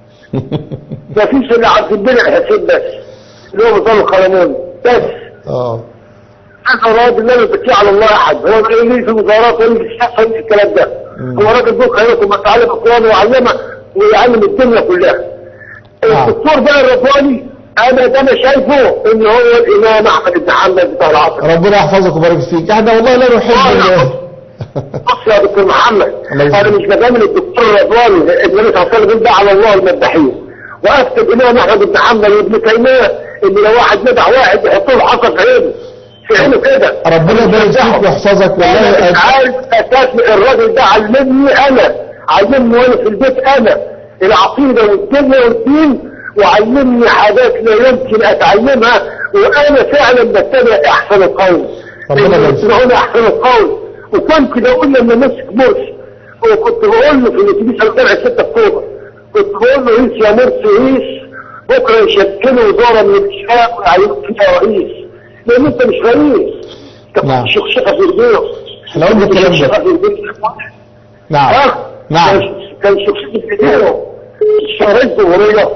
ما فيش الا عبد المنعم حسين بس اللي هو مدير القلموني بس اه انا راجل لا يبكي على الله احد هو ما يجي في وزارات ولا في الشخص في الكلام ده مم. هو راجل ذو خيركم ما تعلم القران ويعلمه ويعلم الدنيا كلها نعم. الدكتور بقى الرباني انا ده انا شايفه ان هو الامام احمد بن حنبل بتاع العصر ربنا يحفظك ويبارك فيك احنا والله لا نحب ال- بص يا دكتور محمد الله يسلمك. انا مش بجامل الدكتور الرضواني النبي صلى الله عليه وسلم ده على الله المداحين واكتب امام احمد بن حنبل وابن تيميه ان لو واحد ندع واحد يحط له حصى في عينه في عينه كده ربنا يبارك فيك ويحفظك انا والله مش عارف اساس الراجل ده علمني انا علمني وانا في البيت انا العقيده والدنيا والدين وعلمني حاجات لا يمكن اتعلمها وانا فعلا بتبع احسن القول ربنا يبارك فيك. يسمعون احسن القول وكنت بقول لما مسك مرسي وكنت بقول له في الاتوبيس على جامعه 6 اكتوبر كنت بقول له عيش يا مرسي عيش بكره يشكلوا وزاره من الاشفاق ويعينوك فيها رئيس لان انت مش رئيس انت نعم. شخشقه في البيت احنا قلنا الكلام ده. شخشقه في البيت نعم ها؟ نعم كان- كان شخصية في البيت شهرين ظهوريه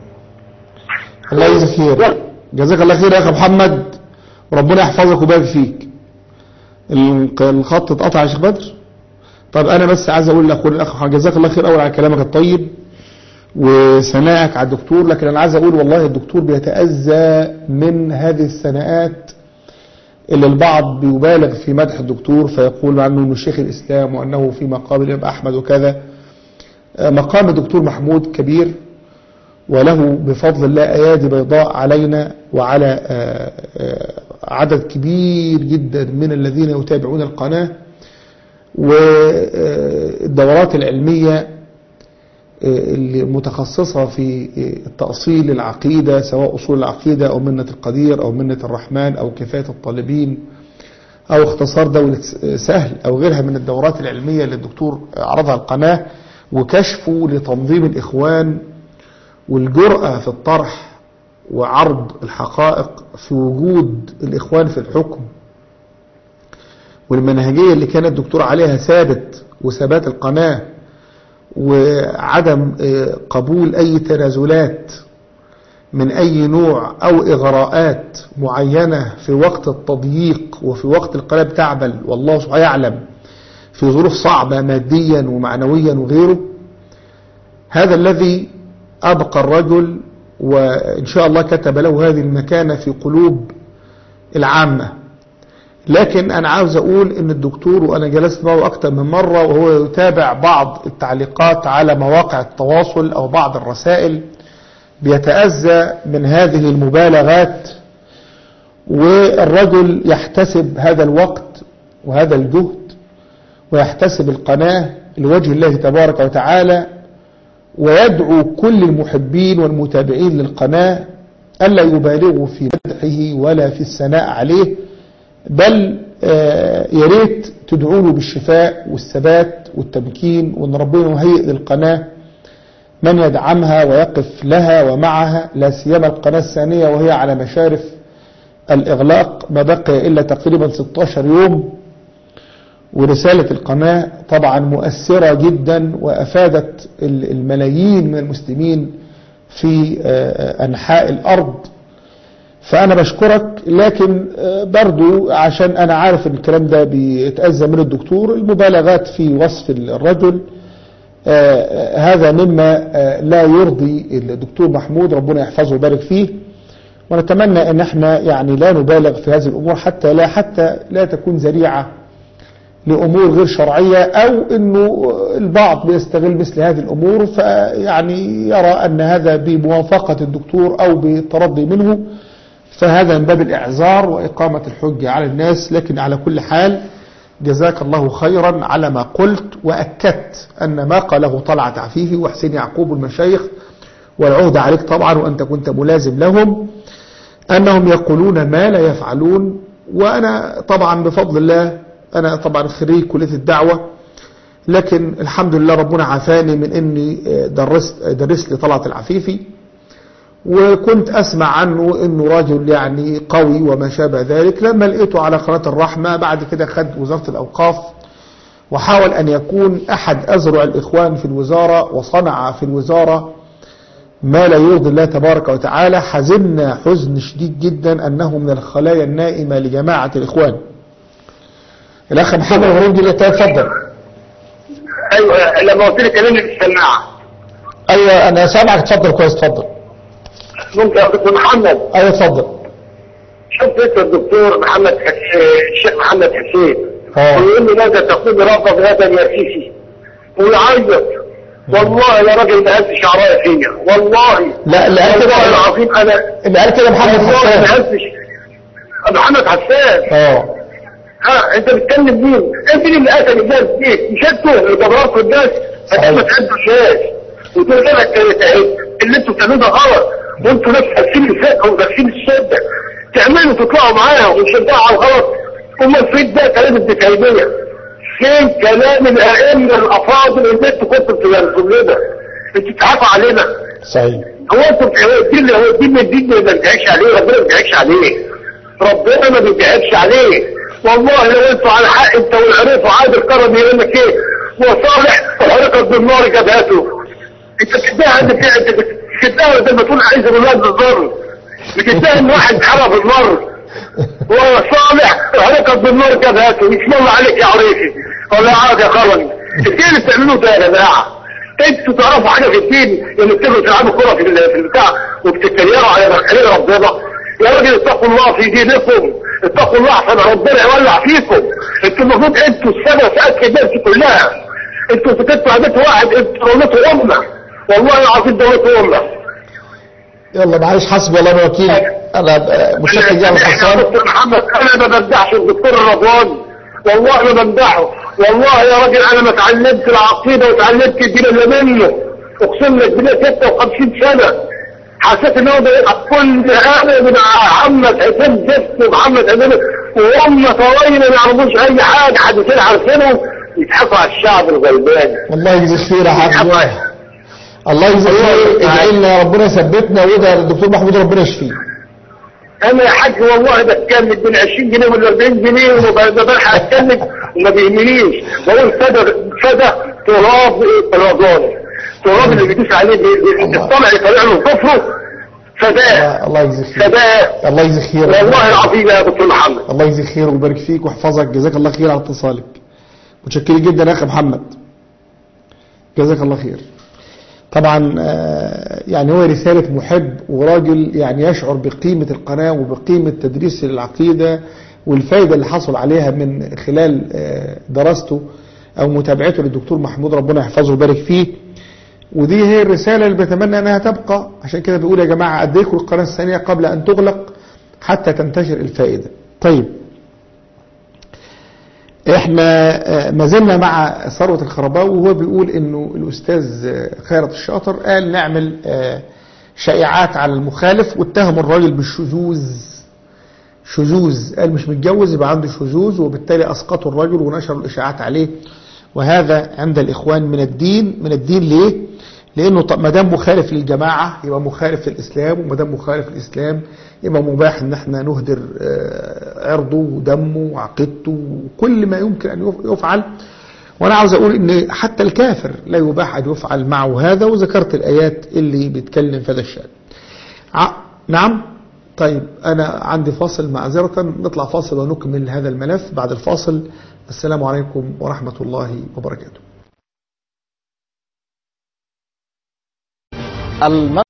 الله يجزاك خير جزاك الله خير يا اخي محمد وربنا يحفظك ويبارك فيك الق- الخط اتقطع يا شيخ بدر طب انا بس عايز اقول لاخونا الاخ محمد جزاك الله خير اول على كلامك الطيب وثنائك على الدكتور لكن انا عايز اقول والله الدكتور بيتاذى من هذه الثناءات اللي البعض بيبالغ في مدح الدكتور فيقول عنه انه شيخ الاسلام وانه في مقام الامام احمد وكذا آه، مقام الدكتور محمود كبير وله بفضل الله أيادي بيضاء علينا وعلى آه، آه، عدد كبير جدا من الذين يتابعون القناة والدورات العلمية آه، اللي متخصصة في آه، تأصيل العقيدة سواء أصول العقيدة أو منة القدير أو منة الرحمن أو كفاية الطالبين أو اختصار دولة سهل أو غيرها من الدورات العلمية اللي الدكتور عرضها القناة وكشفه لتنظيم الإخوان والجرأة في الطرح وعرض الحقائق في وجود الإخوان في الحكم والمنهجية اللي كان الدكتور عليها ثابت وثبات القناة وعدم آه، قبول أي تنازلات من أي نوع أو إغراءات معينة في وقت التضييق وفي وقت القناة بتعمل والله سبحانه يعلم في ظروف صعبة ماديا ومعنويا وغيره هذا الذي أبقى الرجل وإن شاء الله كتب له هذه المكانة في قلوب العامة لكن أنا عاوز أقول إن الدكتور وأنا جلست معه أكثر من مرة وهو يتابع بعض التعليقات على مواقع التواصل أو بعض الرسائل بيتأذى من هذه المبالغات والرجل يحتسب هذا الوقت وهذا الجهد ويحتسب القناة لوجه الله تبارك وتعالى ويدعو كل المحبين والمتابعين للقناة ألا يبالغوا في مدحه ولا في الثناء عليه بل آه، يا ريت تدعوا له بالشفاء والثبات والتمكين وان ربنا يهيئ للقناه من يدعمها ويقف لها ومعها لا سيما القناه الثانيه وهي على مشارف الاغلاق ما بقي الا تقريبا 16 يوم ورساله القناه طبعا مؤثره جدا وافادت ال- الملايين من المسلمين في آه، انحاء الارض فأنا بشكرك لكن آه، برضو عشان أنا عارف إن الكلام ده بيتأذى من الدكتور المبالغات في وصف الرجل آه، آه، هذا مما آه، لا يرضي الدكتور محمود ربنا يحفظه ويبارك فيه ونتمنى ان احنا يعني لا نبالغ في هذه الامور حتى لا حتى لا تكون ذريعه لامور غير شرعيه او انه البعض بيستغل مثل هذه الامور فيعني يرى ان هذا بموافقه الدكتور او بالترضي منه فهذا من باب الإعذار وإقامة الحجة على الناس لكن على كل حال جزاك الله خيرا على ما قلت وأكدت أن ما قاله طلعت عفيفي وحسين يعقوب المشايخ والعهد عليك طبعا وأنت كنت ملازم لهم أنهم يقولون ما لا يفعلون وأنا طبعا بفضل الله أنا طبعا خريج كلية الدعوة لكن الحمد لله ربنا عافاني من أني درست, درست لي طلعت العفيفي وكنت أسمع عنه أنه راجل يعني قوي وما شابه ذلك لما لقيته على قناة الرحمة بعد كده خد وزارة الأوقاف وحاول أن يكون أحد أزرع الإخوان في الوزارة وصنع في الوزارة ما لا يرضي الله تبارك وتعالى حزننا حزن شديد جدا أنه من الخلايا النائمة لجماعة الإخوان الأخ محمد هرنجي لا تفضل ايوه لما قلت لي كلمني بالسماعه أيوة أنا سامعك تفضل كويس تفضل ممكن يا دكتور محمد أيوة تفضل شفت انت الدكتور محمد حسين الشيخ محمد حسين اه. ويقول لي ماذا تقول رفض هذا يا سيسي ويعيط والله يا راجل ما هزش شعرايه فيا والله لا لا والله كده العظيم انا اللي قال كده محمد والله ما حسان هزش محمد حسان اه ها انت بتكلم مين؟ انت اللي قتل الناس دي مش انتوا اللي جبرتوا الناس صحيح. ما تهدوشاش وتقول لك اللي انتوا بتعملوه ده غلط وانتوا ناس قاسين الفقه وقاسين الشده تعملوا تطلعوا معاهم وتشجعوا على الغلط امال فين ده كلام ابن تيميه؟ فين كلام الائمه الافاضل اللي انتوا كنتوا بتدرسوا لنا؟ انتوا بتضحكوا علينا صحيح هو انتوا هو الدين هو الدين الدين ما بيضحكش عليه ربنا ما بيضحكش عليه ربنا ما بيضحكش عليه والله لو انتوا على حق انت والعريف وعاد الكرم يقول لك ايه وصالح وحرقت بالنار جبهته انت بتدعي انت انت بتدعي زي ما تقول عايز الولاد بالضر بتدعي ان واحد اتحرق في النار وصالح وحرقت بالنار جبهته اسم الله عليك يا عريفي ولا عاد يا كرمي الدين اللي بتعملوه ده يا جماعه انتوا تعرفوا حاجه في الدين ان بتبقوا تلعبوا كوره في ال- في البتاع وبتتريقوا على خليل ربنا يا راجل اتقوا الله في دينكم اتقوا الله عشان ربنا يولع فيكم انتوا المفروض انتوا السبب في اكل الناس دي كلها انتوا سكتوا عدت واحد انتوا دولته امه والله العظيم دولته امه يلا معلش حسبي الله ونعم الوكيل انا آه، مشكك جامد احنا يا حسان دكتور محمد انا ما بمدحش الدكتور الرضوان والله ما بمدحه والله يا راجل انا ما اتعلمت العقيده واتعلمت الدين الا منه اقسم لك بالله 56 سنه حسيت ان هو ده كل هذا من محمد حسين زفت ومحمد حسين وهم طويل ما يعرفوش اي حاجه حدثين عارفينه يضحكوا على الشعب الغلبان والله يجزيك خير يا حاج يضحكوا على- الله يجزيك خير ادعي لنا ربنا يثبتنا وادعي للدكتور محمود ربنا يشفيه انا يا حاج والله بتكلم بين 20 جنيه ولا 40 جنيه وما بلحق اتكلم وما بيهمنيش بقول فدا فدا تراب رمضان تراب اللي بيدوس عليه بي- بي- الطلع يطلع له ضفره فداه الله يجزيك خير فداه الله يجزيك خير والله العظيم يا دكتور محمد الله يجزيك خير ويبارك فيك ويحفظك جزاك الله خير على اتصالك متشكرين جدا يا اخي محمد جزاك الله خير طبعا آه، يعني هو رسالة محب وراجل يعني يشعر بقيمة القناة وبقيمة تدريس العقيدة والفايدة اللي حصل عليها من خلال آه، دراسته أو متابعته للدكتور محمود ربنا يحفظه ويبارك فيه ودي هي الرسالة اللي بتمنى أنها تبقى عشان كده بيقول يا جماعة أدركوا القناة الثانية قبل أن تغلق حتى تنتشر الفائدة طيب احنا آه، ما زلنا مع ثروة الخرباوي وهو بيقول انه الاستاذ آه، خيرت الشاطر قال نعمل آه، شائعات على المخالف واتهم الراجل بالشذوذ شذوذ قال مش متجوز يبقى عنده شذوذ وبالتالي اسقطوا الرجل ونشروا الاشاعات عليه وهذا عند الاخوان من الدين من الدين ليه؟ لانه ط- ما دام مخالف للجماعه يبقى مخالف للاسلام وما دام مخالف للاسلام يبقى مباح ان احنا نهدر آه، عرضه ودمه وعقيدته وكل ما يمكن ان يف- يفعل وانا عاوز اقول ان حتى الكافر لا يباح ان يفعل معه هذا وذكرت الايات اللي بيتكلم في هذا الشان ع- نعم طيب أنا عندي فاصل معذرة نطلع فاصل ونكمل هذا الملف بعد الفاصل السلام عليكم ورحمة الله وبركاته الم...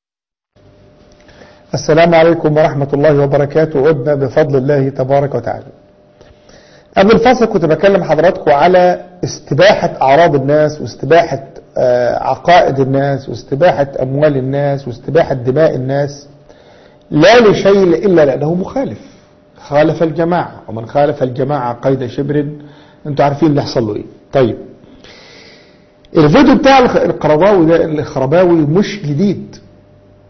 السلام عليكم ورحمة الله وبركاته عدنا بفضل الله تبارك وتعالى قبل الفاصل كنت بكلم حضراتكم على استباحة أعراض الناس واستباحة آه، عقائد الناس واستباحة أموال الناس واستباحة دماء الناس لا لشيء إلا لأنه مخالف خالف الجماعة ومن خالف الجماعة قيد شبر انتوا عارفين اللي يحصل له ايه طيب الفيديو بتاع الخ- القرضاوي ده الخرباوي مش جديد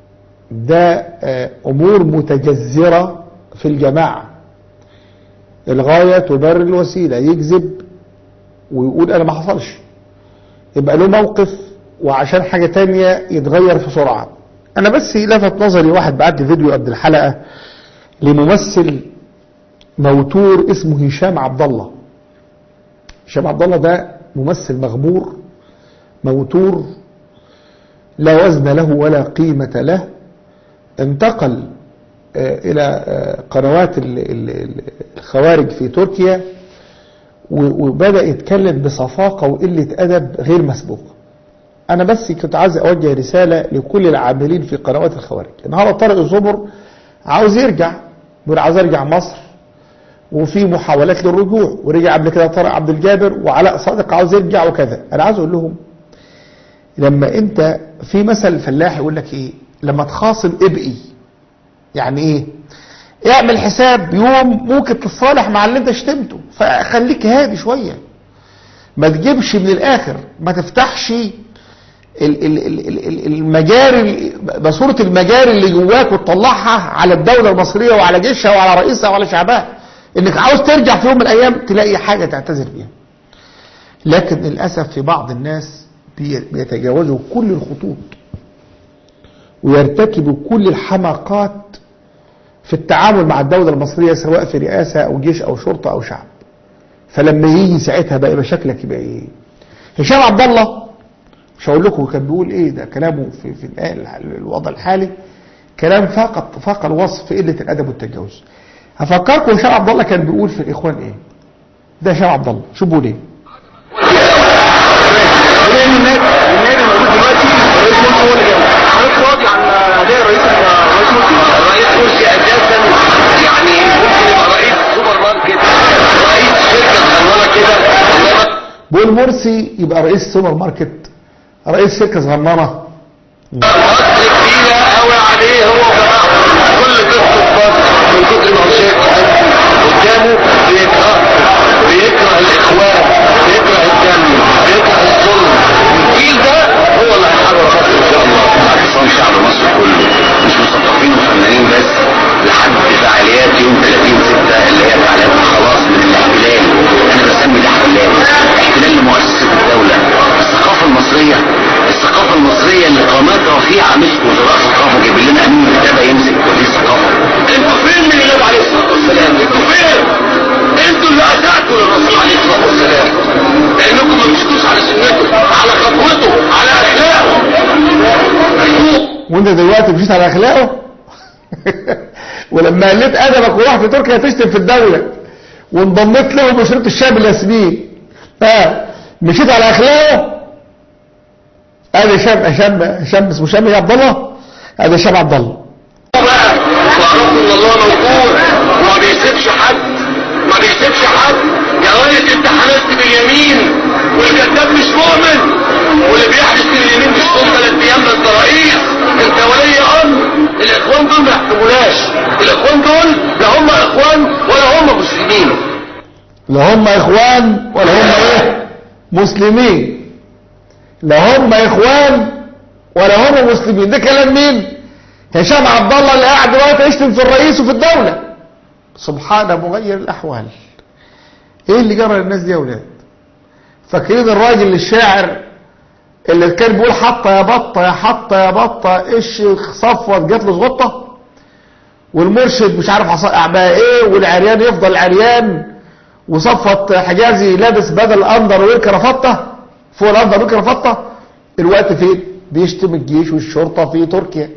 ده آه، أمور متجذرة في الجماعة الغاية تبرر الوسيلة يكذب ويقول أنا ما حصلش يبقى له موقف وعشان حاجة تانية يتغير في سرعة أنا بس لفت نظري واحد بعت لي فيديو قبل الحلقة لممثل موتور اسمه هشام عبد الله هشام عبد الله ده ممثل مغمور موتور لا وزن له ولا قيمة له انتقل آه، إلى آه، قنوات ال- ال- ال- الخوارج في تركيا و- وبدأ يتكلم بصفاقة وقلة أدب غير مسبوقة أنا بس كنت عايز أوجه رسالة لكل العاملين في قنوات الخوارج النهارده طارق الزمر عاوز يرجع بيقول عاوز أرجع مصر وفي محاولات للرجوع ورجع قبل كده طارق عبد الجابر وعلاء صادق عاوز يرجع وكذا أنا عاوز أقول لهم لما أنت في مثل فلاح يقول لك إيه لما تخاصم ابقي يعني إيه اعمل حساب يوم ممكن تتصالح مع اللي انت شتمته فخليك هادي شوية ما تجيبش من الاخر ما تفتحش ال- ال- ال- ال- ال- المجاري بصورة المجاري اللي جواك وتطلعها على الدولة المصرية وعلى جيشها وعلى رئيسها وعلى شعبها انك عاوز ترجع في يوم من الايام تلاقي حاجة تعتذر بيها لكن للأسف في بعض الناس بي- بيتجاوزوا كل الخطوط ويرتكبوا كل الحماقات في التعامل مع الدولة المصرية سواء في رئاسة أو جيش أو شرطة أو شعب فلما يجي ساعتها بقى يبقى شكلك يبقى إيه هشام عبد الله مش هقول لكم كان بيقول إيه ده كلامه في, في الآن- الوضع الحالي كلام فاق فاق الوصف في قلة الأدب والتجاوز هفكركم هشام عبد الله كان بيقول في الإخوان إيه ده هشام عبد الله شو بيقول إيه النادي النادي الموجود دلوقتي رئيس مرسي هو اللي جابه حضرتك راضي عن اداء رئيس رئيس مرسي رئيس مرسي اساسا يعني ممكن يبقى رئيس سوبر ماركت رئيس شركه صغيره كده والله بيقول مرسي يبقى رئيس سوبر ماركت رئيس شركة صغننة مصر كبيره قوي عليه هو وجماعته كل قصه مصر من كتر ما هو شايف قدامه بيكره بيكره الاخوان بيكره الدم بيكره الظلم الجيل ده هو اللي هيحرر مصر ان شاء الله اعتصام شعب مصر كله مش مثقفين وفنانين بس لحد فعاليات يوم 30 6 اللي هي فعاليات خلاص من الاحتلال انا بسمي ده احتلال احتلال لمؤسسه الدوله الثقافه المصريه الثقافه المصريه اللي قامات رفيعه مسكوا وزراء ثقافه جايبين لنا امين الكتابه يمسك وزير الثقافه انتوا فين من النبي عليه الصلاه والسلام انتوا فين انتوا اللي اسعتوا للرسول عليه الصلاه والسلام لانكم ما مشيتوش على سنته على خطوته على اخلاقه أيوه. وانت دلوقتي مشيت على اخلاقه ولما قلت ادبك ورحت تركيا تشتم في الدولة وانضميت له وشربت الشاي بالياسمين اه مشيت على اخلاقه ادي هشام هشام هشام اسمه هشام إيه عبد الله ادي هشام عبد الله بقى واعرفوا ان الله موجود وما بيسيبش حد ما بيسيبش حد يا راجل انت حلفت باليمين والكذاب مش مؤمن واللي بيحلف باليمين مش طول ثلاث ايام ما انت رئيس انت ولي امر الاخوان دول ما يحكموناش الاخوان دول لا هم اخوان ولا هم مسلمين لا هم اخوان ولا هم ايه مسلمين لا هم اخوان ولا هم مسلمين ده كلام مين هشام عبد الله اللي قاعد دلوقتي يشتم في الرئيس وفي الدولة سبحان مغير الاحوال ايه اللي جرى للناس دي يا اولاد فاكرين الراجل الشاعر اللي كان بيقول حطه يا بطه يا حطه يا بطه الشيخ صفوت جات له زغطه والمرشد مش عارف حص- بقى ايه والعريان يفضل عريان وصفت حجازي لابس بدل الاندر وير كرافته فوق الاندر وير كرافته الوقت فين بيشتم الجيش والشرطه في تركيا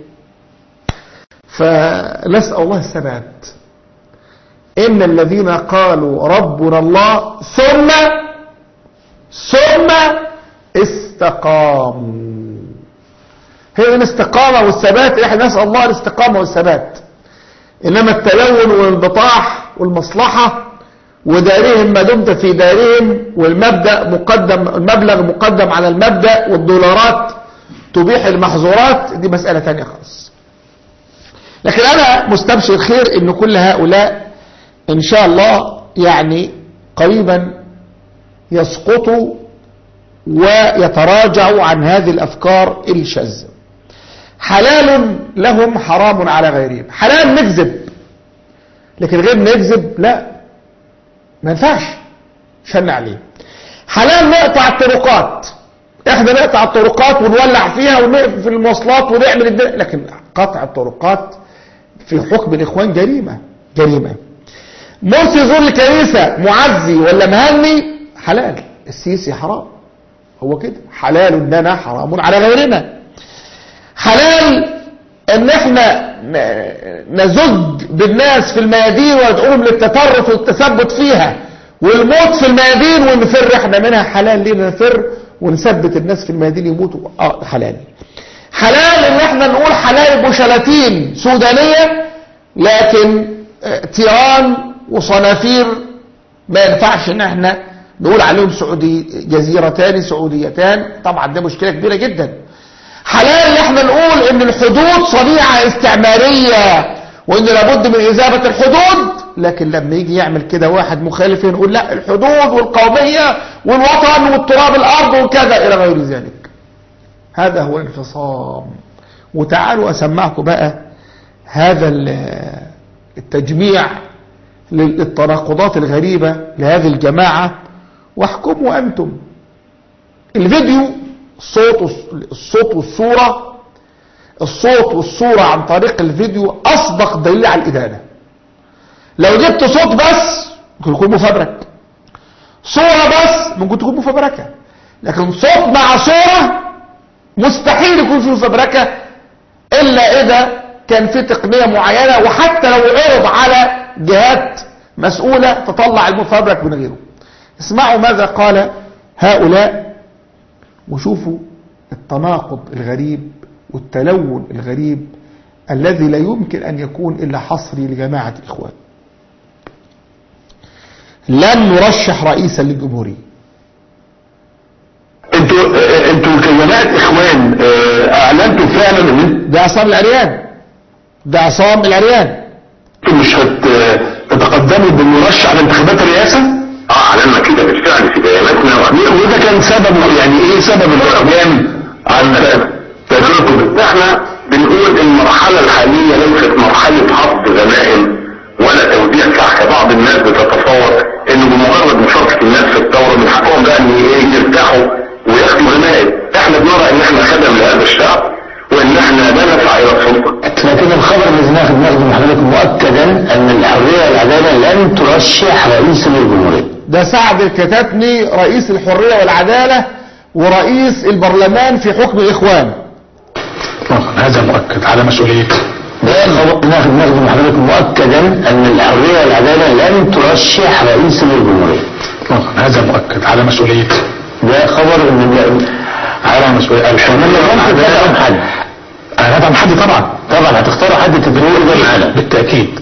فنسال الله الثبات ان الذين قالوا ربنا الله ثم ثم استقاموا هي الاستقامه والثبات احنا نسال الله الاستقامه والثبات انما التلون والانبطاح والمصلحه ودارهم ما دمت في دارهم والمبدأ مقدم المبلغ مقدم على المبدأ والدولارات تبيح المحظورات دي مسألة تانية خالص لكن أنا مستبشر خير إن كل هؤلاء إن شاء الله يعني قريبا يسقطوا ويتراجعوا عن هذه الأفكار الشاذة حلال لهم حرام على غيرهم حلال نكذب لكن غير نكذب لا ما ينفعش شن عليه حلال نقطع الطرقات احنا نقطع الطرقات ونولع فيها ونقف في المواصلات ونعمل الدنيا لكن قطع الطرقات في حكم الاخوان جريمة جريمة مرسي يزور الكنيسة معزي ولا مهني حلال السيسي حرام هو كده حلال لنا حرام على غيرنا حلال ان احنا ن- نزج بالناس في الميادين وندعوهم للتطرف والتثبت فيها والموت في الميادين ونفر احنا منها حلال لينا نفر ونثبت الناس في الميادين يموتوا اه حلال حلال ان احنا نقول حلايب وشلاتين سودانية لكن اه، تيران وصنافير ما ينفعش ان احنا نقول عليهم سعودي جزيرتان سعوديتان طبعا ده مشكلة كبيرة جدا حلال ان احنا نقول ان الحدود صنيعة استعمارية وان لابد من اذابة الحدود لكن لما يجي يعمل كده واحد مخالف نقول لا الحدود والقومية والوطن والتراب الارض وكذا الى غير ذلك هذا هو الانفصام وتعالوا اسمعكم بقى هذا ال- التجميع للتناقضات الغريبة لهذه الجماعة واحكموا أنتم الفيديو الصوت الصوت والصورة الصوت والصورة عن طريق الفيديو أصدق دليل على الإدانة لو جبت صوت بس ممكن يكون مفبرك صورة بس ممكن تكون مفبركة لكن صوت مع صورة مستحيل يكون فيه مفبركة إلا إذا كان في تقنية معينة وحتى لو عرض على جهات مسؤولة تطلع المفبرك من غيره اسمعوا ماذا قال هؤلاء وشوفوا التناقض الغريب والتلون الغريب الذي لا يمكن أن يكون إلا حصري لجماعة الإخوان لن نرشح رئيسا للجمهورية انتوا اه، انتوا كجماعة اخوان اه، اعلنتوا فعلا ان انتوا ده عصام العريان ده عصام العريان مش هتتقدموا بالمرشح لانتخابات الرئاسة؟ اه اعلنا كده بالفعل في بياناتنا وده كان سبب يعني ايه سبب الاعلان عن تجربة احنا بنقول ان المرحلة الحالية ليست مرحلة حفظ غنائم ولا توزيع سحة بعض الناس بتتصور انه بمجرد مشاركة الناس في الثورة من حقهم بقى ان ايه يرتاحوا وياخدوا غنائم احنا بنرى ان احنا خدم لهذا الشعب وان احنا لا نسعى الى السلطة لكن الخبر الذي ناخذ ناخذ من حضرتك مؤكدا ان الحريه والعداله لن ترشح رئيسا للجمهوريه. ده سعد الكتاتني رئيس الحرية والعدالة ورئيس البرلمان في حكم الإخوان هذا مؤكد على مسؤوليته. ده الخبر ناخذ ناخذ من حضرتك مؤكدا ان الحريه والعداله لن ترشح رئيسا للجمهوريه. هذا مؤكد على مسؤوليته. ده خبر ان على مسؤوليه الحريه والعداله حد. هندعم حد طبعا طبعا هتختاروا حد تدعوه ده معانا بالتاكيد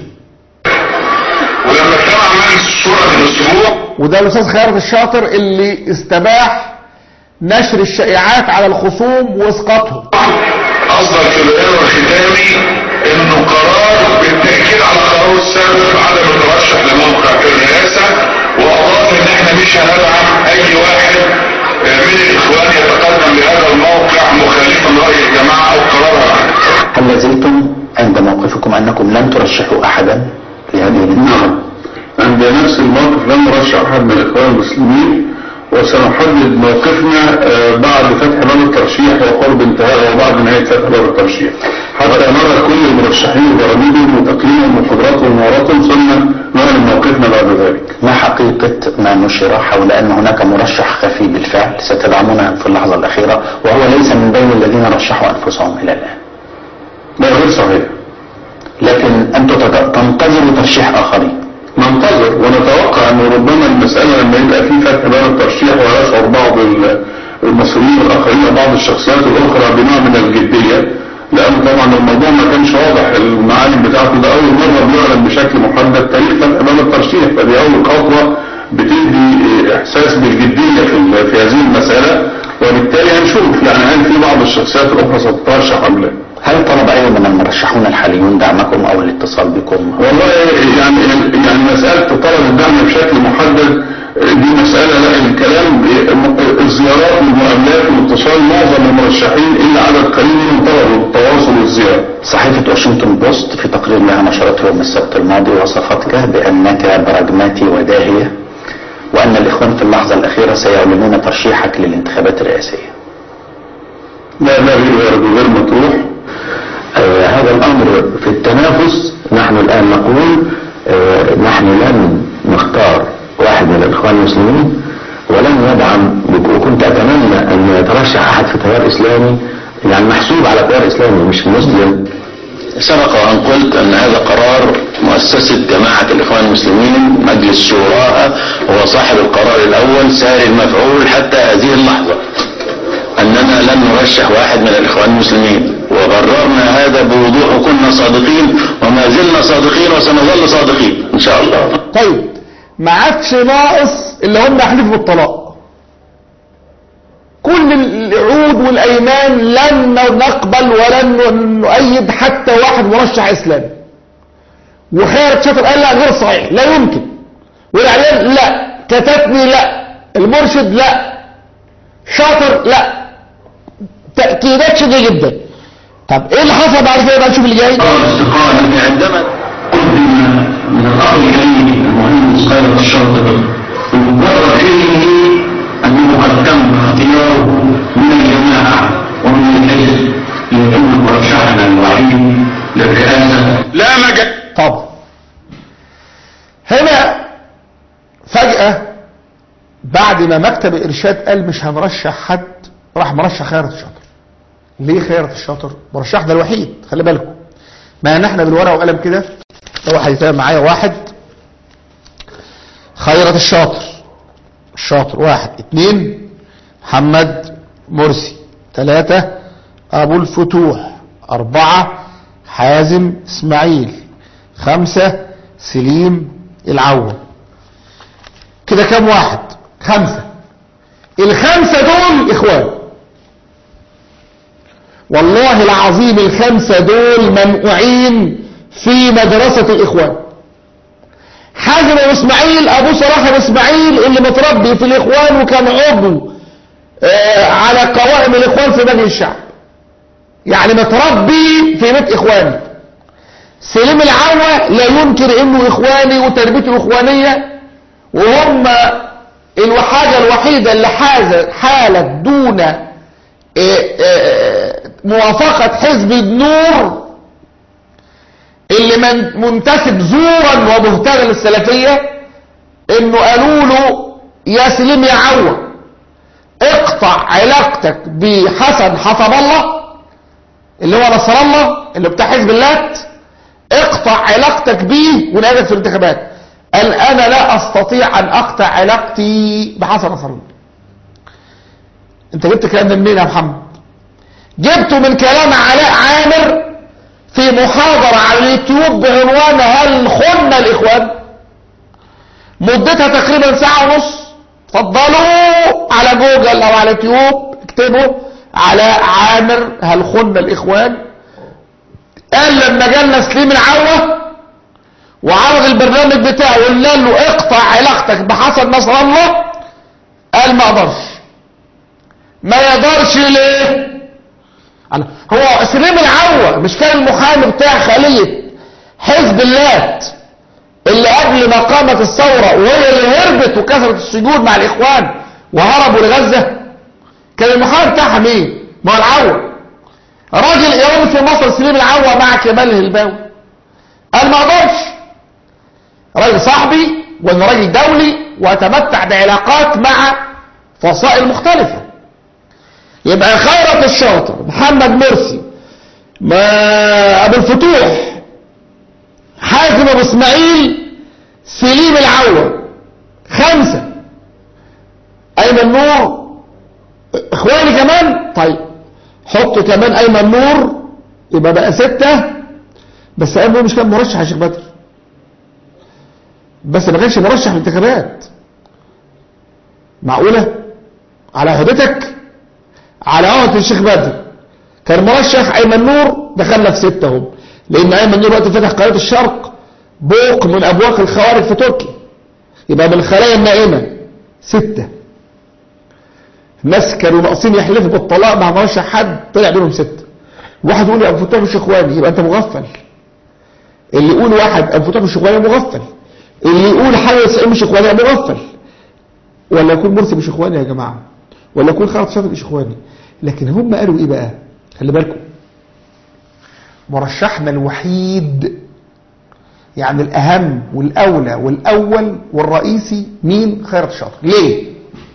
ولما اجتمع مجلس الشورى من اسبوع وده الأستاذ خيرت الشاطر اللي استباح نشر الشائعات على الخصوم واسقاطهم اصدر في القرار الختامي انه قرار بالتاكيد على قرار السابق عدم الترشح لموقع في الرئاسه واضاف ان احنا مش هندعم اي واحد من الاخوان يتقدم لهذا الموقع مخالفا راي الجماعه او قرارها معه. هل لازلتم عند موقفكم انكم لن ترشحوا احدا لهذه الانتخابات؟ عند نفس الموقف لن نرشح احد من الاخوان المسلمين وسنحدد موقفنا آه، بعد فتح باب الترشيح وقرب انتهاء وبعد نهايه فتح باب الترشيح حتى نرى كل المرشحين برامجهم وتقييمهم وقدراتهم ومهاراتهم ثم نعلن موقفنا بعد ذلك. ما حقيقة ما نشر حول أن هناك مرشح خفي بالفعل ستدعمونه في اللحظة الأخيرة وهو ليس من بين الذين رشحوا أنفسهم إلى الآن ده غير صحيح. لكن أنتم تد- تنتظروا ترشيح آخرين ننتظر ونتوقع انه ربما المسألة لما يبقى في فتح باب الترشيح ويشعر بعض ال- المصريين الاخرين وبعض الشخصيات الاخرى بنوع من الجدية لان طبعا الموضوع ما كانش واضح المعالم بتاعته ده اول مرة بيعلن بشكل محدد تاريخ فتح باب الترشيح فدي اول خطوة بتدي احساس بالجدية في ال- في هذه المسألة وبالتالي هنشوف يعني هل في بعض الشخصيات الاخرى ستترشح ام لا هل طلب أي من المرشحون الحاليون دعمكم أو الاتصال بكم والله يعني يعني مسألة طلب الدعم بشكل محدد دي مسألة لا الكلام الزيارات والمقابلات والاتصال معظم المرشحين إلا عدد قليل منهم طلبوا التواصل واشنطن بوست في تقرير لها نشرته يوم السبت الماضي وصفتك بأنك براجماتي وداهية وأن الإخوان في اللحظة الأخيرة سيعلنون ترشيحك للانتخابات الرئاسية لا لا غير غير مطروح آه هذا الأمر في التنافس نحن الآن نقول آه نحن لن نختار واحد من الإخوان المسلمين ولن ندعم وكنت أتمنى أن يترشح أحد في تيار إسلامي يعني محسوب على تيار إسلامي مش مسلم سبق وأن قلت أن هذا قرار مؤسسة جماعة الإخوان المسلمين مجلس شوراها هو صاحب القرار الأول ساري المفعول حتى هذه اللحظة أننا لن نرشح واحد من الإخوان المسلمين وقررنا هذا بوضوح وكنا صادقين وما زلنا صادقين وسنظل صادقين إن شاء الله طيب ما عادش ناقص اللي هم يحلفوا بالطلاق كل العود والايمان لن نقبل ولن نؤيد حتى واحد مرشح اسلامي وخيرت شاطر قال لا غير صحيح لا يمكن والاعلام لا كتبني لا المرشد لا شاطر لا تأكيدات شديدة جدا طب ايه اللي حصل بعد كده بقى نشوف اللي جاي استقامة عندما قدم من الأخ إليه المهندس خالد الشاطر بمجرد علمه أنه قد تم اختياره من الجماعة ومن الحزب ليكون مرشحنا الوحيد للرئاسة لا مجال طب هنا فجأة بعد ما مكتب الإرشاد قال مش هنرشح حد راح مرشح خيرت الشاطر ليه خيرت الشاطر مرشح ده الوحيد خلي بالكم ما ان احنا بالورقه وقلم كده هو هيتابع معايا واحد خيرت الشاطر الشاطر واحد اتنين محمد مرسي ثلاثة ابو الفتوح اربعة حازم اسماعيل خمسة سليم العوض كده كام واحد خمسة الخمسة دول اخوان والله العظيم الخمسة دول منقوعين في مدرسة الاخوان حازم واسماعيل ابو صلاح واسماعيل اللي متربي في الاخوان وكان عضو آه على قوائم الاخوان في مجلس الشعب يعني متربي في بيت اخواني سليم العوة لا ينكر انه اخواني وتربيته اخوانية وهم الحاجة الوحيدة اللي حازت حالت دون آه، آه، موافقة حزب النور اللي من منتسب زورا وبهتانا للسلفية انه قالوا له يا سليم يا عوة اقطع علاقتك بحسن حسب الله اللي هو نصر الله اللي بتاع حزب اللات اقطع علاقتك بيه ونقابل في الانتخابات قال انا لا استطيع ان اقطع علاقتي بحسن نصر الله انت جبت الكلام ده منين يا محمد جبته من كلام علاء عامر في محاضرة على اليوتيوب بعنوان هل خنا الاخوان مدتها تقريبا ساعة ونص اتفضلوا على جوجل او على اليوتيوب اكتبوا علاء عامر هل خنا الاخوان قال لما جالنا سليم العوة وعرض البرنامج بتاعه وقلنا له اقطع علاقتك بحسن نصر الله قال ما اقدرش ما يقدرش ليه أنا هو سليم العوة مش كان المحامي بتاع خلية حزب اللات اللي قبل ما قامت الثورة وهي اللي هربت وكسرت السجون مع الاخوان وهربوا لغزة كان المحامي بتاعها مين ما هو العوة راجل ايراني في مصر سليم العوة مع كمال الهلباوي قال ما اقدرش راجل صاحبي وانا راجل دولي واتمتع بعلاقات مع فصائل مختلفة يبقى خيرت الشاطر محمد مرسي ما ابو الفتوح حازم ابو اسماعيل سليم العوة خمسة ايمن نور اخواني كمان طيب حط كمان ايمن نور يبقى بقى ستة بس ايمن نور مش كان مرشح يا شيخ بدر بس ما كانش مرشح في الانتخابات معقولة على عهدتك على عهد الشيخ بدر كان مرشح ايمن نور دخلنا في ستة هم لان ايمن نور وقت فتح قناة الشرق بوق من ابواق الخوارج في تركيا يبقى من الخلايا النائمة ستة الناس كانوا ناقصين يحلفوا بالطلاق مع مرشح حد طلع منهم ستة واحد يقول ابو فتوح مش اخواني يبقى انت مغفل اللي يقول واحد ابو فتوح مش اخواني مغفل اللي يقول حاجه يسأل مش اخواني يبقى مغفل ولا يكون مرسي مش اخواني يا جماعه ولا يكون خالد شافعي مش اخواني لكن هم قالوا ايه بقى خلي بالكم مرشحنا الوحيد يعني الأهم والأولى والأول والرئيسي مين خيرت الشاطر ليه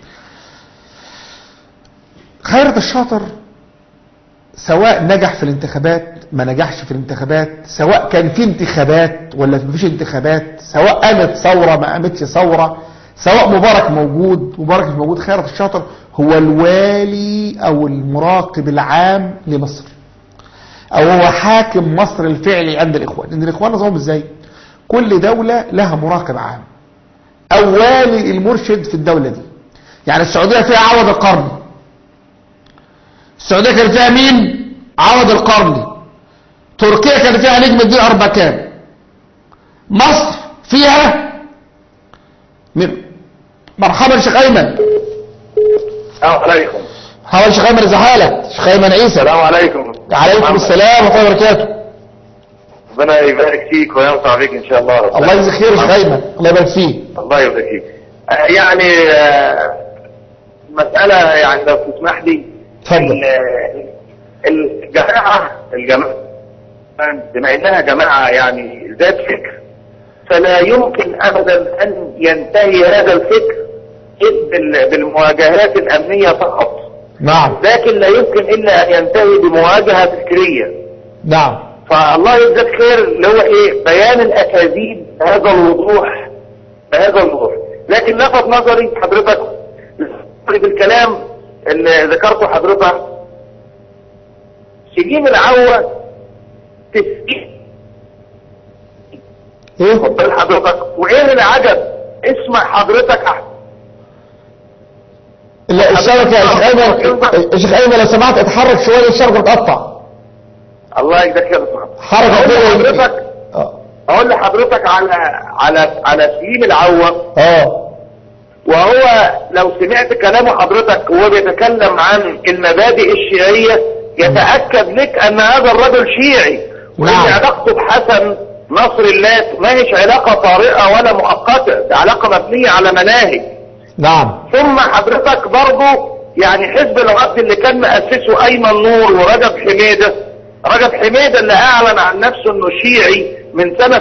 خيرت الشاطر سواء نجح في الانتخابات ما نجحش في الانتخابات سواء كان في انتخابات ولا ما فيش انتخابات سواء قامت ثورة ما قامتش ثورة سواء مبارك موجود مبارك مش موجود خيرت الشاطر هو الوالي او المراقب العام لمصر او هو حاكم مصر الفعلي عند الاخوان ان الاخوان نظامهم ازاي كل دولة لها مراقب عام او والي المرشد في الدولة دي يعني السعودية فيها عوض القرن السعودية كان فيها مين عوض القرن تركيا كان فيها نجم الدين اربكان مصر فيها م- مرحبا شيخ ايمن السلام عليكم مرحبا شيخ ايمن ازي حالك شيخ ايمن عيسى السلام عليكم عليكم السلام ورحمه الله وبركاته ربنا يبارك فيك وينفع بك ان شاء الله الله يجزيك خير يا شيخ ايمن الله يبارك فيك الله يبارك فيك آه، يعني آه، مسألة يعني لو تسمح لي اتفضل. ال- الجماعة الجماعة بما انها جماعة يعني ذات فكر فلا يمكن ابدا ان ينتهي هذا الفكر بال- بالمواجهات الامنية فقط نعم لكن لا يمكن الا ان ينتهي بمواجهة فكرية نعم فالله يجزاك خير اللي هو ايه بيان الاكاذيب بهذا الوضوح بهذا الوضوح لكن لفت نظري حضرتك بالكلام اللي ذكرته حضرتك سجين العوة تسجيل ايه خد بال حضرتك وايه العجب اسمع حضرتك أحسن. لا الشبكه يا شيخ ايمن يا شيخ ايمن لو سمحت اتحرك شويه الشبكه بتقطع الله يجزاك خير حركه اقول كده لحضرتك اه اقول لحضرتك على على على سليم العوة اه وهو لو سمعت كلام حضرتك وهو بيتكلم عن المبادئ الشيعية يتأكد لك ان هذا الرجل شيعي وان نعم. علاقته بحسن نصر الله ما هيش علاقة طارئة ولا مؤقتة ده علاقة مبنية على مناهج نعم ثم حضرتك برضه يعني حزب الوفد اللي كان مؤسسه ايمن نور ورجب حميدة رجب حميدة اللي اعلن عن نفسه انه شيعي من سنة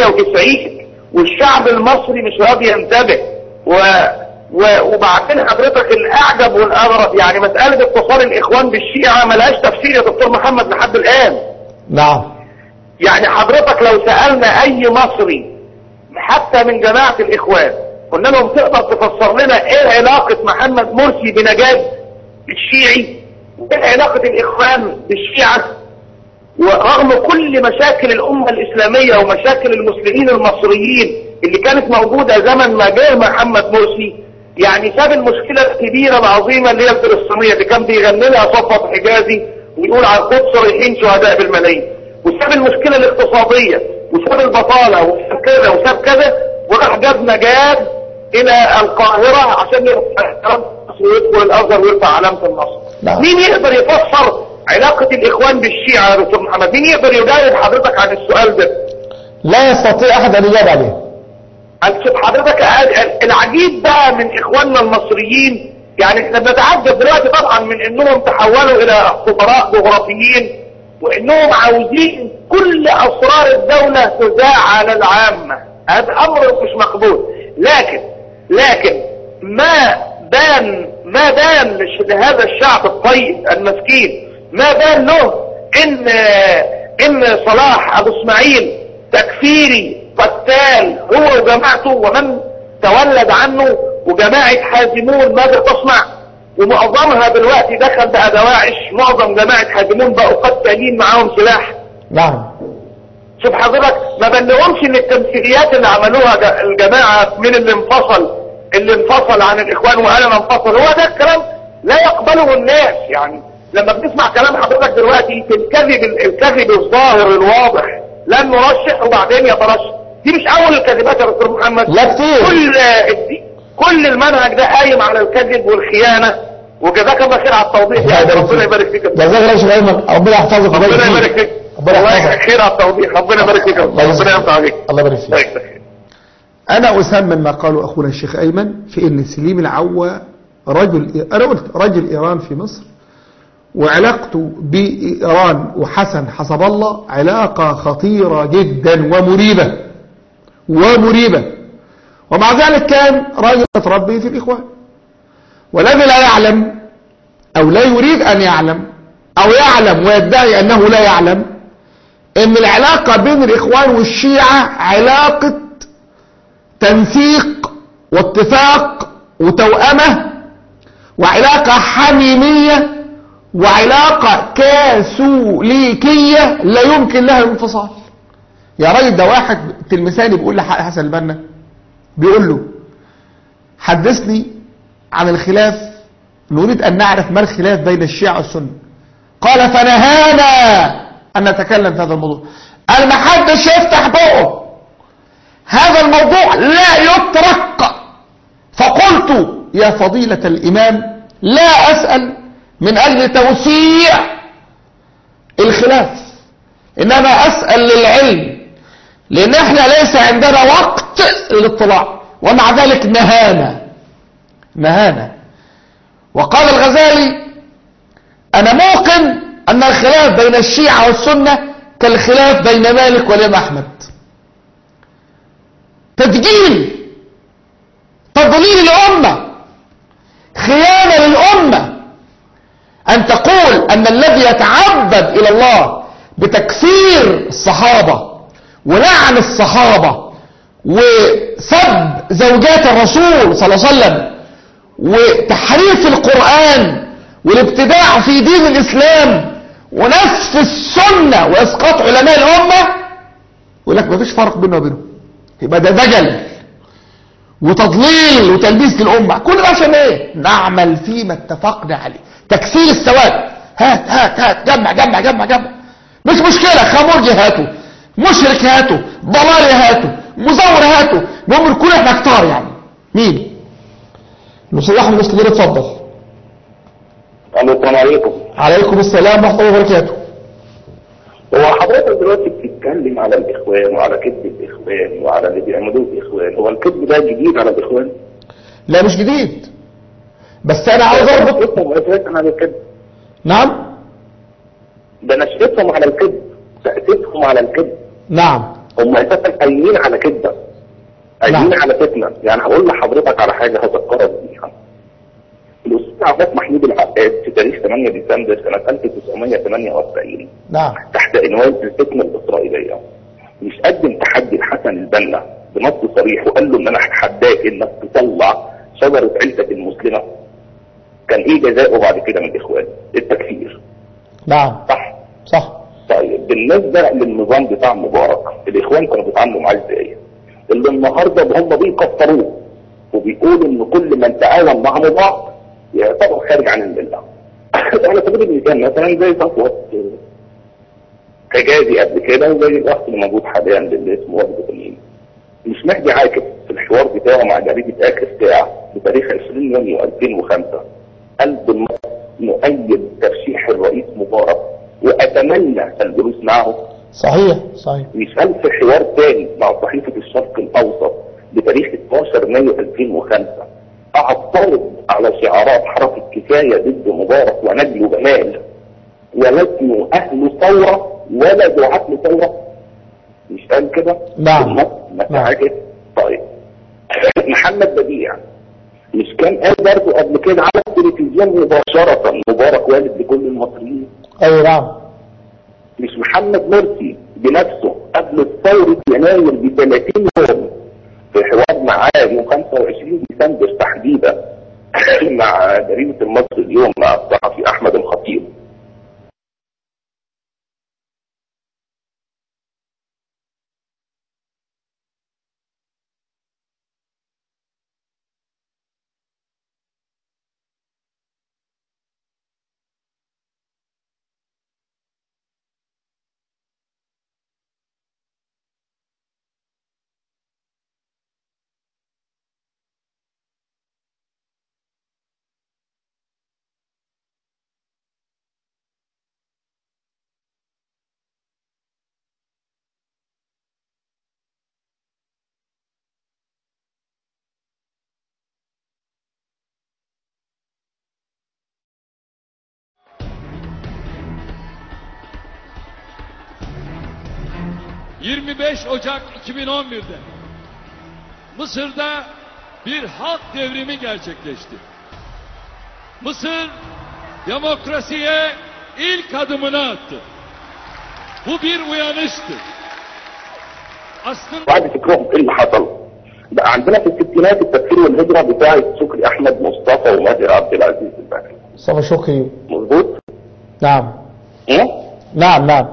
98 والشعب المصري مش راضي ينتبه و و وبعدين حضرتك الاعجب والاغرب يعني مسألة اتصال الاخوان بالشيعة ملهاش تفسير يا دكتور محمد لحد الان نعم يعني حضرتك لو سألنا اي مصري حتى من جماعة الاخوان قلنا لهم تقدر تفسر لنا ايه علاقة محمد مرسي بنجاة الشيعي وايه علاقة الاخوان بالشيعة ورغم كل مشاكل الامة الاسلامية ومشاكل المسلمين المصريين اللي كانت موجودة زمن ما جاء محمد مرسي يعني ساب المشكلة الكبيرة العظيمة اللي هي الفلسطينية اللي كان بيغني لها صفوة حجازي ويقول على القدس رايحين شهداء بالملايين وساب المشكلة الاقتصادية وساب البطالة وساب كذا وساب كذا وراح جاب نجاب الى القاهرة عشان يرفع مصر ويدخل الازهر ويرفع علامة النصر نعم. مين يقدر يفسر علاقة الاخوان بالشيعة يا دكتور محمد مين يقدر يجاوب حضرتك عن السؤال ده لا يستطيع احد ان يجاب عليه شوف حضرتك العجيب بقى من اخواننا المصريين يعني احنا بنتعجب دلوقتي طبعا من انهم تحولوا الى خبراء جغرافيين وانهم عاوزين كل اسرار الدولة تذاع على العامة هذا امر مش مقبول لكن لكن ما بان ما بان لش- لهذا الشعب الطيب المسكين ما بان له ان ان صلاح ابو اسماعيل تكفيري قتال هو وجماعته ومن تولد عنه وجماعة حازمون ماذا تصنع ومعظمها دلوقتي دخل بقى دواعش معظم جماعة حازمون بقوا قتالين معاهم سلاح نعم شوف حضرتك ما بلغهمش ان التمثيليات اللي عملوها ج- الجماعة من اللي انفصل اللي انفصل عن الاخوان وقال انا انفصل هو ده الكلام لا يقبله الناس يعني لما بنسمع كلام حضرتك دلوقتي في الكذب الكذب الظاهر الواضح لن نرشح وبعدين يترشح دي مش اول الكذبات يا دكتور محمد لا كتير. كل الدي- كل المنهج ده قايم على الكذب والخيانة وجزاك الله خير على التوضيح الله يعني يبارك ربنا فيك. يبارك فيك جزاك الله خير ايمن ربنا يحفظك ربنا ويبارك يبارك فيك فيك ربنا الله يحفظك يخير على التوضيح ربنا يبارك فيك الله يجزاك ربنا ينفع عليك الله يبارك فيك الله يجزاك خير أنا أسمن ما قاله أخونا الشيخ أيمن في أن سليم العوا رجل أنا قلت رجل إيران في مصر وعلاقته بإيران وحسن حسب الله علاقة خطيرة جدا ومريبة ومريبة ومع ذلك كان راجل متربي في الإخوان والذي لا يعلم أو لا يريد أن يعلم أو يعلم ويدعي أنه لا يعلم أن العلاقة بين الإخوان والشيعة علاقة تنسيق واتفاق وتوأمة وعلاقة حميمية وعلاقة كاثوليكية لا يمكن لها الانفصال يا راجل ده واحد تلمساني بيقول لحسن البنا بيقول له حدثني عن الخلاف نريد أن نعرف ما الخلاف بين الشيعة والسنة قال فنهانا أن نتكلم في هذا الموضوع قال ما حدش يفتح بقه هذا الموضوع لا يترك فقلت يا فضيلة الإمام لا أسأل من أجل توسيع الخلاف إنما أسأل للعلم لأن احنا ليس عندنا وقت للاطلاع ومع ذلك نهانا نهانا وقال الغزالي أنا موقن أن الخلاف بين الشيعة والسنة كالخلاف بين مالك والإمام أحمد تدجيل تضليل الأمة خيانة للأمة أن تقول أن الذي يتعبد إلى الله بتكفير الصحابة ولعن الصحابة وسب زوجات الرسول صلى الله عليه وسلم وتحريف القرآن والابتداع في دين الإسلام ونسف السنة وإسقاط علماء الأمة يقول لك مفيش فرق بينه وبينهم يبقى ده دجل وتضليل وتلبيس للأمة كل ده عشان ايه نعمل فيما اتفقنا عليه تكسير السواد هات هات هات جمع جمع جمع جمع مش مشكلة خمرجي هاته مشرك هاته ضلالي هاته مزور هاته المهم نكون احنا كتار يعني مين الاستاذ احمد الاسكندري اتفضل السلام عليكم عليكم السلام ورحمه الله وبركاته هو حضرتك دلوقتي بتتكلم على الاخوان وعلى كذب الاخوان وعلى اللي بيعملوه الاخوان هو الكذب ده جديد على الاخوان؟ لا مش جديد بس انا عاوز اربط نشرتهم اساسا على الكذب نعم ده نشرتهم على الكذب تأسيسهم على الكذب نعم هم اساسا قايمين على كذبه قايمين نعم. على فتنه يعني هقول لحضرتك على حاجه هذكرك بيها الاستاذ عباس محمود العقاد في تاريخ 8 ديسمبر سنه 1948 نعم تحت عنوان الفتنه الاسرائيليه مش قدم تحدي لحسن البنا بنص صريح وقال له ان انا هتحداك انك تطلع شجره عيلتك المسلمه كان ايه جزاؤه بعد كده من الاخوان؟ التكفير نعم صح صح طيب بالنسبه للنظام بتاع مبارك الاخوان كانوا بيتعاملوا معاه ازاي؟ اللي النهارده هم بيكفروه وبيقولوا ان كل من تعاون مع مبارك يعتبر خارج عن المله. على سبيل المثال مثلا زي صفوه حجازي قبل كده وزي الاخ اللي موجود حاليا اللي اسمه وفد تميم. مش مهدي عاكف في الحوار بتاعه مع جريده اخر ساعه بتاريخ 20 يونيو 2005 قال بالنص نؤيد ترشيح الرئيس مبارك واتمنى الجلوس معه صحيح صحيح مش قال في حوار تاني مع صحيفة الشرق الأوسط بتاريخ 12 مايو 2005 أعترض على شعارات حركة كفاية ضد مبارك ونجل جمال ولسنا أهل ثورة ولا دعاة لثورة مش قال كده؟ نعم. النص ما نعم. حاجة طيب محمد بديع مش كان قال برضه قبل كده على التلفزيون مباشرة مبارك والد لكل المصريين ايوه نعم مش محمد مرسي بنفسه قبل ثورة يناير ب 30 يوم في حوار معاه يوم 25 ديسمبر تحديدا مع جريدة المصري اليوم مع الصحفي أحمد الخطيب 25 Ocak 2011'de Mısır'da bir halk devrimi gerçekleşti. Mısır demokrasiye ilk adımını attı. Bu bir uyanıştır. Aslında بعد فكرهم ايه اللي حصل بقى عندنا في الستينات التفكير والهجرة بتاعة شكري احمد مصطفى وماهر عبد العزيز البكري مصطفى شكري مظبوط نعم ايه نعم نعم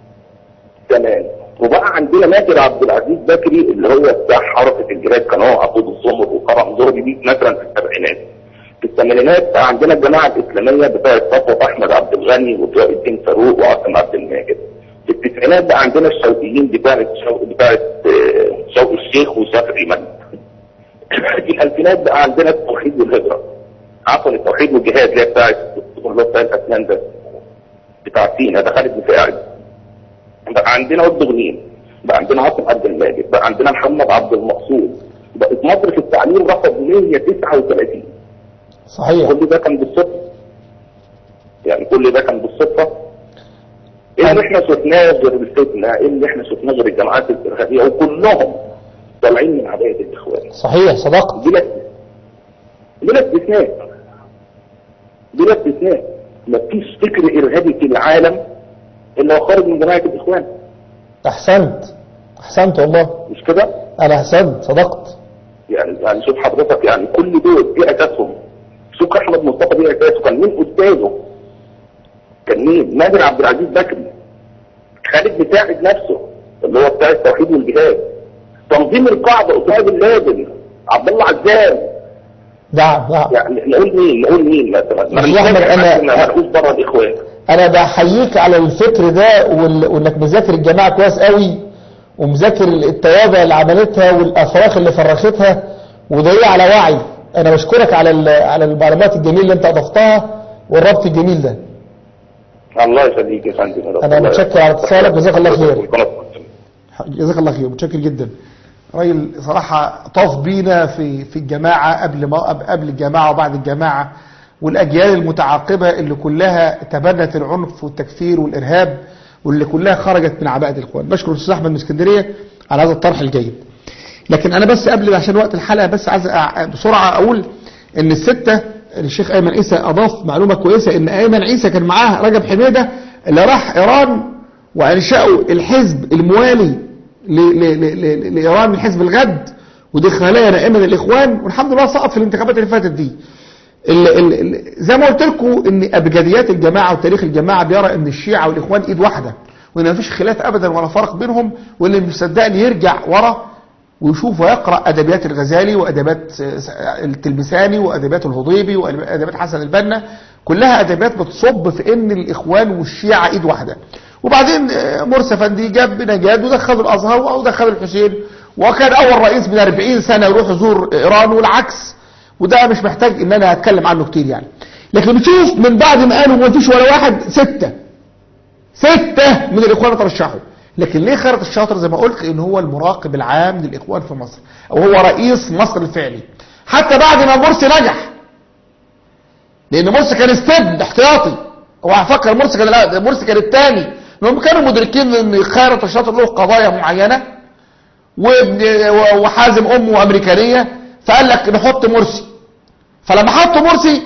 تمام وبقى عندنا ماهر عبد العزيز بكري اللي هو بتاع حركة الجهاد كان هو عقود الصمر وقرع زوري دي مثلا في السبعينات في الثمانينات بقى عندنا الجماعة الإسلامية بتاعة صفوة أحمد عبد الغني وضياء الدين فاروق وعاصم عبد الماجد في التسعينات بقى عندنا الشوقيين بتاعة شوق بتاعة آه، شوق الشيخ وشافعي إمام في الألفينات بقى عندنا التوحيد والهجرة عفوا التوحيد والجهاد اللي هي بتاعة الدكتور اللي هو بتاع الأسنان ده بتاع سينا ده خالد مساعد بقى عندنا ود غنيم بقى عندنا عاصم عبد الماجد بقى عندنا محمد عبد المقصود بقت مصر في التعليم رقم 139 صحيح كل ده كان بالصدفه يعني كل ده كان بالصدفه ايه اللي احنا شفناه غير الفتنه ايه اللي احنا شفناه غير الجماعات الارهابيه وكلهم طالعين من عبايه الاخوان صحيح صدقت بلا بلا استثناء بلا استثناء مفيش فكر ارهابي في العالم الا هو خارج من جماعه الاخوان احسنت احسنت والله مش كده؟ انا احسنت صدقت يعني يعني شوف حضرتك يعني كل دول ايه اساسهم؟ شوف احمد مصطفى دي اساسه كان مين استاذه؟ كان مين؟ نادر عبد العزيز بكري خالد مساعد نفسه اللي هو بتاع التوحيد والجهاد تنظيم القاعده اسامه بن لادن عبد الله عزام نعم نعم يعني نقول مين نقول مين مثلا ما أستاذ أحمد، أنا- ما نقول بره الاخوان انا بحييك على الفكر ده وال- وانك مذاكر الجماعه كويس قوي ومذاكر التوابع اللي عملتها والافراخ اللي فرختها وده على وعي انا بشكرك على ال- على المعلومات الجميله اللي انت اضفتها والربط الجميل ده الله يخليك يا فندم أنا الله متشكر على اتصالك، جزاك الله خير. خير جزاك الله خير متشكر جدا راجل صراحة طاف بينا في في الجماعة قبل ما قبل الجماعة وبعد الجماعة والأجيال المتعاقبة اللي كلها تبنت العنف والتكفير والإرهاب واللي كلها خرجت من عباءة الإخوان بشكر الأستاذ أحمد من اسكندرية على هذا الطرح الجيد لكن أنا بس قبل عشان وقت الحلقة بس عايز أع- بسرعة أقول إن الستة الشيخ أيمن عيسى أضاف معلومة كويسة إن أيمن عيسى كان معاه رجب حميدة اللي راح إيران وأنشأوا الحزب الموالي ل- ل- ل- ل- لإيران من حزب الغد ودي خلايا نائمة للإخوان والحمد لله سقط في الانتخابات اللي فاتت دي ال ال ال زي ما قلت لكم ان ابجديات الجماعه وتاريخ الجماعه بيرى ان الشيعه والاخوان ايد واحده وان مفيش خلاف ابدا ولا فرق بينهم واللي مش مصدقني يرجع ورا ويشوف ويقرا ادبيات الغزالي وادبيات التلمساني وادبيات الهضيبي وادبيات حسن البنا كلها ادبيات بتصب في ان الاخوان والشيعه ايد واحده وبعدين آه، مرسي فندي جاب نجاد ودخلوا الازهر ودخلوا الحسين وكان اول رئيس من 40 سنه يروح يزور ايران والعكس وده مش محتاج ان انا اتكلم عنه كتير يعني لكن بتشوف من بعد ما قالوا ما فيش ولا واحد ستة ستة من الاخوان ترشحوا لكن ليه خيرت الشاطر زي ما قلت ان هو المراقب العام للاخوان في مصر او هو رئيس مصر الفعلي حتى بعد ما مرسي نجح لان مرسي كان استبد احتياطي هو هفكر مرسي كان لا مرسي كان الثاني لانهم كانوا مدركين ان خيرت الشاطر له قضايا معينه وابن وحازم امه امريكانيه فقال لك نحط مرسي فلما حطوا مرسي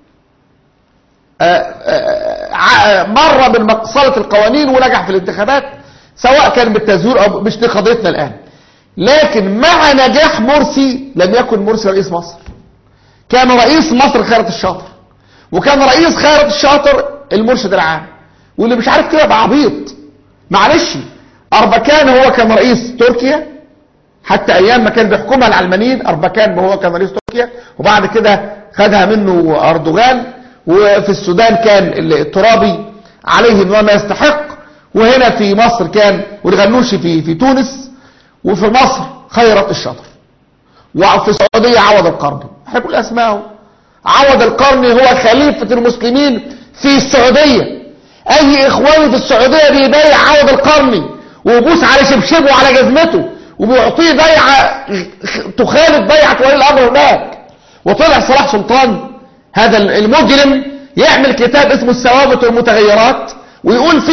آه، آه، ع- مر من مقصلة القوانين ونجح في الانتخابات سواء كان بالتزوير او مش دي قضيتنا الان لكن مع نجاح مرسي لم يكن مرسي رئيس مصر كان رئيس مصر خيرت الشاطر وكان رئيس خيرت الشاطر المرشد العام واللي مش عارف كده يبقى عبيط معلش اربكان هو كان رئيس تركيا حتى ايام ما كان بيحكمها العلمانيين اربكان هو كان رئيس تركيا وبعد كده خدها منه اردوغان وفي السودان كان الترابي عليه ان هو ما يستحق وهنا في مصر كان والغنوشي في في تونس وفي مصر خيرت الشطر وفي السعوديه عوض القرني احنا كل اسمائه عوض القرني هو خليفه المسلمين في السعوديه اي اخواني في السعوديه بيبايع عوض القرني ويبوس على شبشبه وعلى جزمته وبيعطيه بيعه تخالف بيعه ولي الامر هناك وطلع صلاح سلطان هذا المجرم يعمل كتاب اسمه الثوابت والمتغيرات ويقول فيه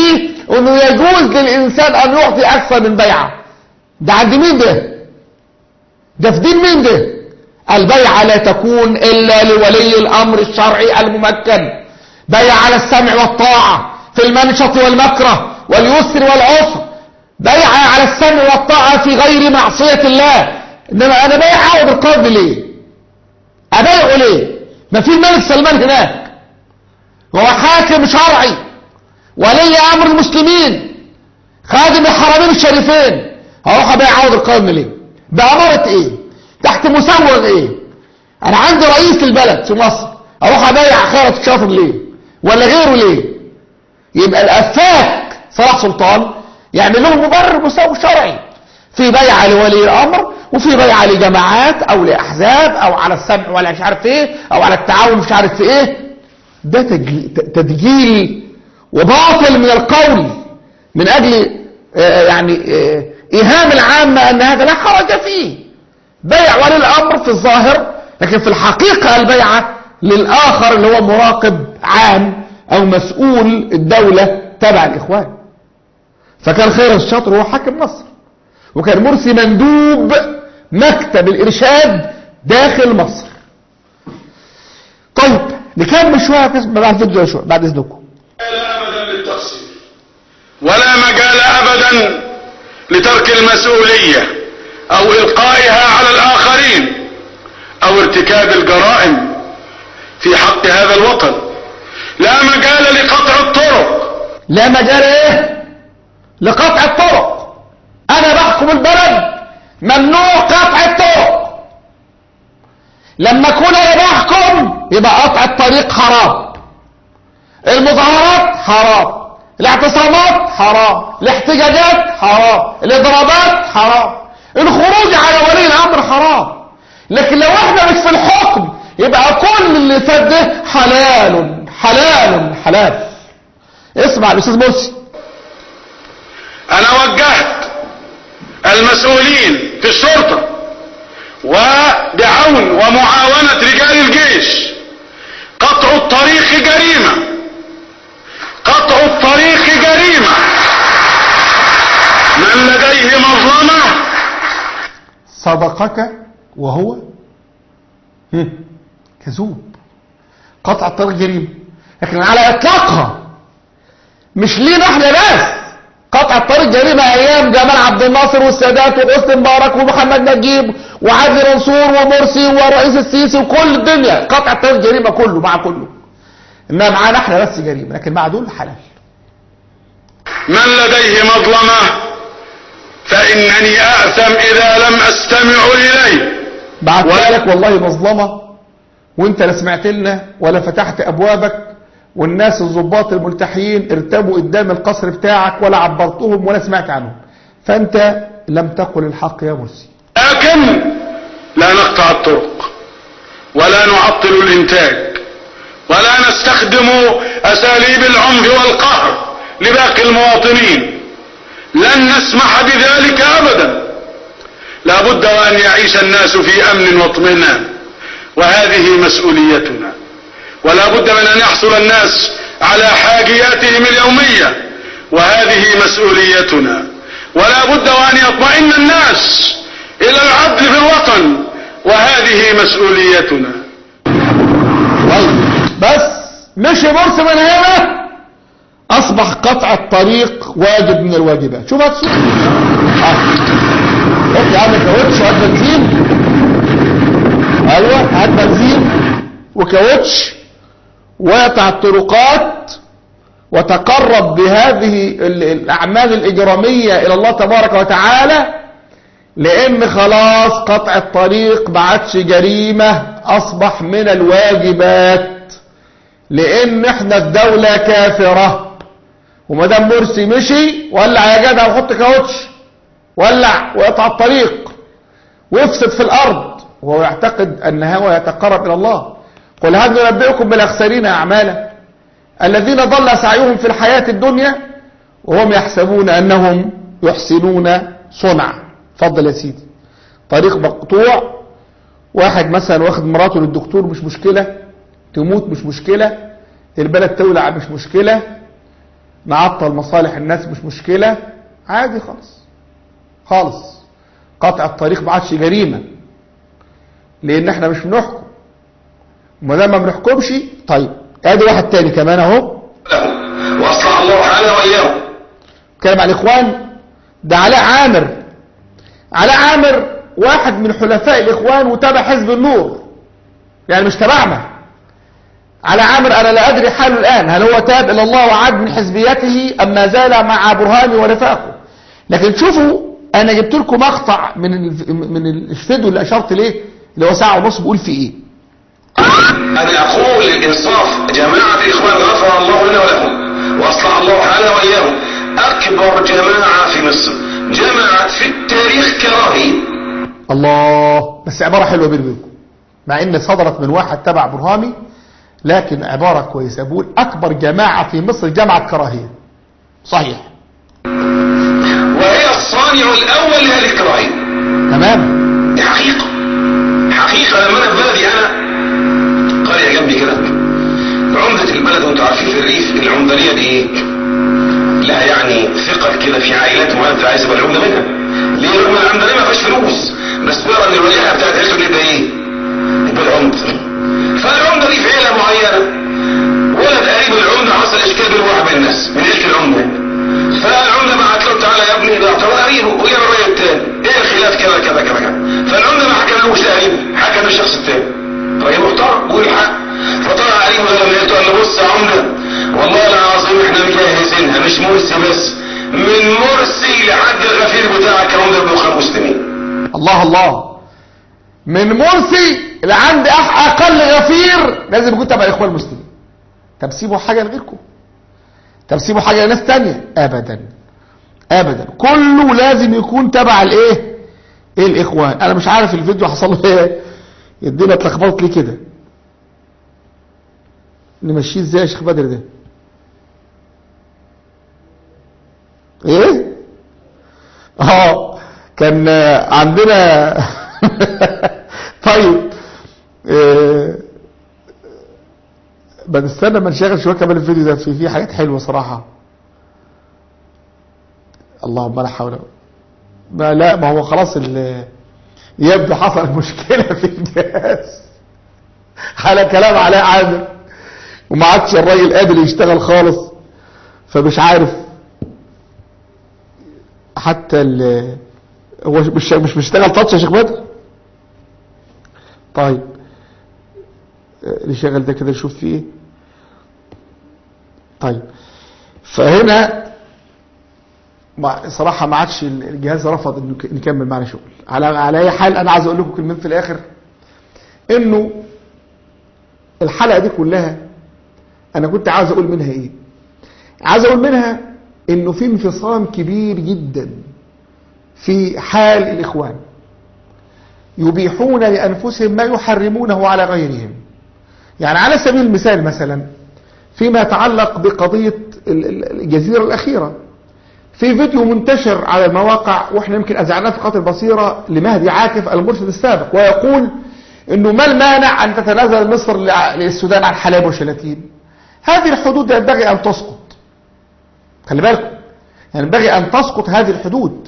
انه يجوز للانسان ان يعطي اكثر من بيعه ده عند مين ده ده في دين مين ده البيعة لا تكون الا لولي الامر الشرعي الممكن بيع على السمع والطاعة في المنشط والمكره واليسر والعسر بيع على السمع والطاعة في غير معصية الله انما انا بيع عوض القلب ليه ابيعه ليه ما في الملك سلمان هناك هو حاكم شرعي ولي امر المسلمين خادم الحرمين الشريفين هروح ابيع عوض القوم ليه بأمارة ايه تحت مسوغ ايه انا عندي رئيس البلد في مصر اروح ابيع خيرة الشاطر ليه ولا غيره ليه يبقى الافاك صلاح سلطان يعمل له مبرر مسوغ شرعي في بيعة لولي الامر وفي بيعة لجماعات او لاحزاب او على السمع ولا مش عارف ايه او على التعاون مش عارف في ايه ده تجي- تدجيل وباطل من القول من اجل آه، يعني آه، ايهام العامة ان هذا لا حرج فيه بيع ولي الامر في الظاهر لكن في الحقيقة البيعة للاخر اللي هو مراقب عام او مسؤول الدولة تبع الاخوان فكان خير الشاطر هو حاكم مصر وكان مرسي مندوب مكتب الارشاد داخل مصر طيب نكمل شوية بعد الفيديو شوية بعد اذنكم ابدا للتقصير ولا مجال ابدا لترك المسؤولية او القائها على الاخرين او ارتكاب الجرائم في حق هذا الوطن لا مجال لقطع الطرق لا مجال ايه لقطع الطرق انا بحكم البلد ممنوع قطع الطرق لما اكون انا بحكم يبقى قطع الطريق حرام المظاهرات حرام الاعتصامات حرام الاحتجاجات حرام الاضرابات حرام الخروج على ولي الامر حرام لكن لو احنا مش في الحكم يبقى كل اللي فات ده حلال حلال حلال اسمع الاستاذ مرسي انا وجهت المسؤولين في الشرطة وبعون ومعاونة رجال الجيش قطع الطريق جريمة قطع الطريق جريمة من لديه مظلمة صدقك وهو هم، كذوب قطع الطريق جريمة لكن على اطلاقها مش لينا احنا بس قطع الطريق جريمة ايام جمال عبد الناصر والسادات وحسني مبارك ومحمد نجيب وعدلي منصور ومرسي والرئيس السيسي وكل الدنيا قطع الطريق جريمة كله مع كله انما معانا احنا بس جريمة لكن مع دول حلال من لديه مظلمة فإنني أأثم إذا لم أستمع إليه بعت ولا- لك والله مظلمة وانت لا سمعت لنا ولا فتحت ابوابك والناس الضباط الملتحيين ارتبوا قدام القصر بتاعك ولا عبرتهم ولا سمعت عنهم فانت لم تقل الحق يا مرسي لكن لا نقطع الطرق ولا نعطل الإنتاج ولا نستخدم أساليب العنف والقهر لباقي المواطنين لن نسمح بذلك أبدا لا بد وأن يعيش الناس في أمن واطمئنان وهذه مسؤوليتنا ولا بد من أن يحصل الناس على حاجياتهم اليومية وهذه مسؤوليتنا ولا بد وأن يطمئن الناس إلى العدل في الوطن وهذه مسؤوليتنا طيب بس مشي مرسي من هنا اصبح قطع الطريق واجب من الواجبات شوف هات الصورة. اه حط يا عم كاوتش وهات بنزين ايوه هات بنزين وكاوتش واقطع الطرقات وتقرب بهذه ال- الاعمال الاجراميه الى الله تبارك وتعالى لان خلاص قطع الطريق ما عادش جريمه اصبح من الواجبات لان احنا في دوله كافره وما دام مرسي مشي ولع يا جدع وحط كاوتش ولع ويقطع الطريق ويفسد في الارض وهو يعتقد ان هو يتقرب الى الله قل هل ننبئكم بالاخسرين اعمالا الذين ضل سعيهم في الحياه الدنيا وهم يحسبون انهم يحسنون صنعا اتفضل يا سيدي طريق مقطوع واحد مثلا واخد مراته للدكتور مش مشكله تموت مش مشكله البلد تولع مش مشكله نعطل مصالح الناس مش مشكلة عادي خالص خالص قطع الطريق ما عادش جريمة لان احنا مش بنحكم وما دام ما بنحكمش طيب ادي واحد تاني كمان اهو واصلح الله حاله واياه اتكلم على الاخوان ده علاء عامر علاء عامر واحد من حلفاء الاخوان وتابع حزب النور يعني مش تبعنا على عامر انا لا ادري حاله الان هل هو تاب الى الله وعاد من حزبيته ام ما زال مع برهاني ورفاقه لكن شوفوا انا جبت لكم مقطع من ال- من الفيديو اللي اشرت ليه اللي هو ساعه ونص بيقول فيه ايه أنا أقول للإنصاف جماعة الإخوان غفر الله لنا ولهم وأصلح الله حالنا وإياهم أكبر جماعة في مصر جمعت في التاريخ كراهية الله بس عبارة حلوة بيني وبينكم مع ان صدرت من واحد تبع برهامي لكن عبارة كويسة بقول اكبر جماعة في مصر جمعت كراهية صحيح وهي الصانع الأول لهذه الكراهية تمام دي حقيقة حقيقة لما أنا في بلدي أنا قرية جنبي كده عمدة البلد وانتوا عارفين في الريف العمدانية دي ايه؟ لها يعني ثقل كده في عائلات معينة عايز يبقى العمدة منها ليه رغم العمدانية ما فيهاش فلوس بس ترى ان الولاية بتاعت عيلته يبقى ايه؟ يبقى العمدة فالعمدة دي في عيلة معينة ولد قريب العمدة حصل اشكال بين واحد من الناس من عيلة العمدة فالعمدة بعت له تعالى يا ابني ده اعتبر قريبه ويا الراجل التاني ايه الخلاف كذا كذا كذا كذا فالعمدة ما حكملوش لقريبه حكم للشخص التاني راجل محترم بيقول الحق فطلع قريبه ده لما قلت له بص يا عمدة والله العظيم احنا مجهزينها مش مرسي بس من مرسي لحد الغفير بتاعك يا عمدة ابن خمس مسلمين الله الله من مرسي لعند أح- اقل غفير لازم يكون تبع الاخوان المسلمين طب سيبوا حاجة لغيركم طب سيبوا حاجة لناس تانية ابدا ابدا كله لازم يكون تبع الايه ايه الاخوان انا مش عارف الفيديو حصل له ايه الدنيا اتلخبطت ليه كده نمشيه ازاي يا شيخ بدر ده ايه اه كان آه، عندنا طيب آه، بنستنى ما نشغل شويه كمان الفيديو ده في فيه حاجات حلوه صراحه اللهم لا حول ما لا ما هو خلاص ال- يبدو حصل مشكله في الجهاز على كلام علاء عامر وما عادش الراجل قادر يشتغل خالص فمش عارف حتى ال هو مش مش بيشتغل تاتش يا شيخ بدر طيب آه، نشغل ده كده نشوف فيه ايه طيب فهنا ما- صراحة ما عادش ال- الجهاز رفض انه ك- نكمل معنا شغل على على اي حال انا عايز اقول لكم كلمتين في الاخر انه الحلقة دي كلها انا كنت عاوز اقول منها ايه عاوز اقول منها انه في انفصام كبير جدا في حال الاخوان يبيحون لانفسهم ما يحرمونه على غيرهم يعني على سبيل المثال مثلا فيما يتعلق بقضية ال- ال- الجزيرة الأخيرة في فيديو منتشر على المواقع واحنا يمكن أزعناه في قطر البصيرة لمهدي عاكف المرشد السابق ويقول انه ما المانع ان تتنازل مصر لع- للسودان عن حلب وشلاتين هذه الحدود ينبغي ان تسقط خلي بالكم ينبغي ان تسقط هذه الحدود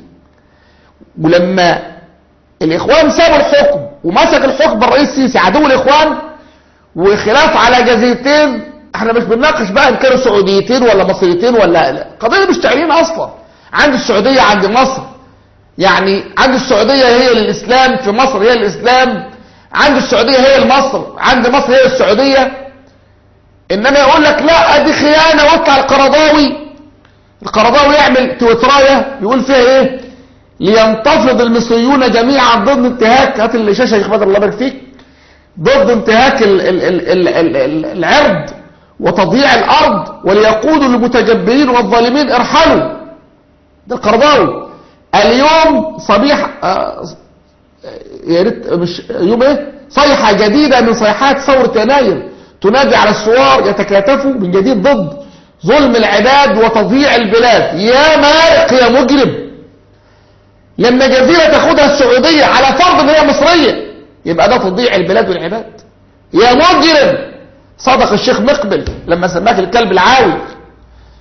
ولما الاخوان سابوا الحكم ومسك الحكم الرئيس السيسي عدو الاخوان وخلاف على جزيرتين احنا مش بنناقش بقى ان كانوا سعوديتين ولا مصريتين ولا لا قضيه مش تعليم اصلا عند السعوديه عند مصر يعني عند السعوديه هي للاسلام في مصر هي الاسلام عند السعوديه هي لمصر عند مصر هي السعوديه انما يقول لك لا دي خيانه واطلع القرضاوي القرضاوي يعمل تويترايه يقول فيها ايه لينتفض المصريون جميعا ضد انتهاك هات الشاشه يا شيخ بدر الله يبارك فيك ضد انتهاك ال ال ال ال ال ال العرض وتضييع الارض وليقودوا المتجبرين والظالمين ارحلوا ده القرضاوي اليوم صبيح آه، يا ريت مش يوم ايه صيحه جديده من صيحات ثوره يناير تنادي على الثوار يتكاتفوا من جديد ضد ظلم العباد وتضييع البلاد يا مارق يا مجرم لما جزيرة تاخدها السعودية على فرض ان هي مصرية يبقى ده تضييع البلاد والعباد يا مجرم صدق الشيخ مقبل لما سماك الكلب العاوي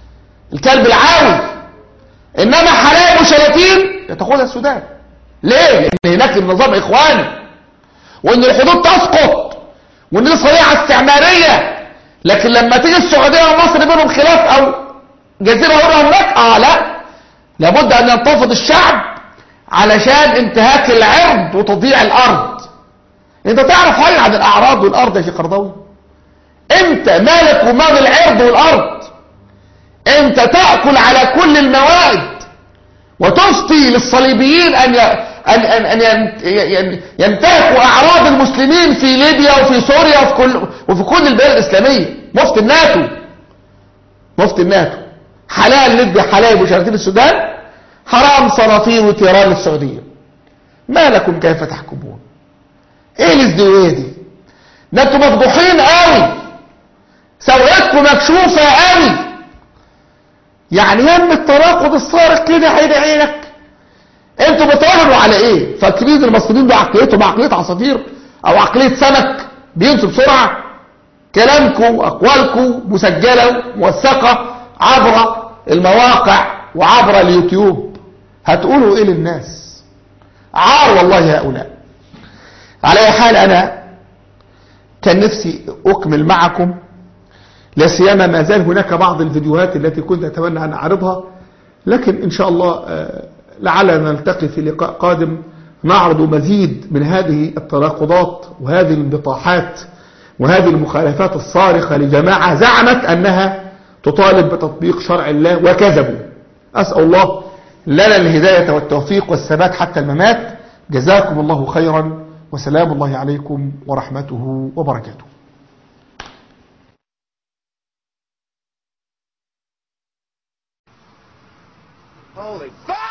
الكلب العاوي انما حلايب وشلاتين تاخدها السودان ليه لان هناك النظام اخواني وان الحدود تسقط وان دي صريعه استعماريه لكن لما تيجي السعوديه ومصر بينهم خلاف او جزيره هنا هناك اه لا لابد ان ينتفض الشعب علشان انتهاك العرض وتضييع الارض انت تعرف حاجه عن الاعراض والارض يا شيخ قرضاوي انت مالك ومال العرض والارض انت تاكل على كل الموائد وتفتي للصليبيين ان ي... ان ان ان ين- ين- ينتهكوا اعراض المسلمين في ليبيا وفي سوريا وفي كل وفي كل البلاد الاسلاميه مفتي الناتو مفتي الناتو حلال ليبيا حلال وشراتين السودان حرام صنافير وتيران للسعوديه ما لكم كيف تحكمون ايه الازدواجيه دي ده انتوا مفضوحين قوي سوءتكم مكشوفه قوي يعني يم التناقض الصارخ كده عين عينك انتوا بتراهنوا على ايه فاكرين المصريين دول عقليتهم عقليه عصافير او عقليه سمك بينسوا بسرعه كلامكم واقوالكم مسجله موثقه عبر المواقع وعبر اليوتيوب هتقولوا ايه للناس عار والله هؤلاء على اي حال انا كان نفسي اكمل معكم لا سيما ما زال هناك بعض الفيديوهات التي كنت اتمنى ان اعرضها لكن ان شاء الله آه، لعلنا نلتقي في لقاء قادم نعرض مزيد من هذه التناقضات وهذه الانبطاحات وهذه المخالفات الصارخة لجماعة زعمت أنها تطالب بتطبيق شرع الله وكذبوا أسأل الله لنا الهداية والتوفيق والثبات حتى الممات جزاكم الله خيرا وسلام الله عليكم ورحمته وبركاته Holy fuck!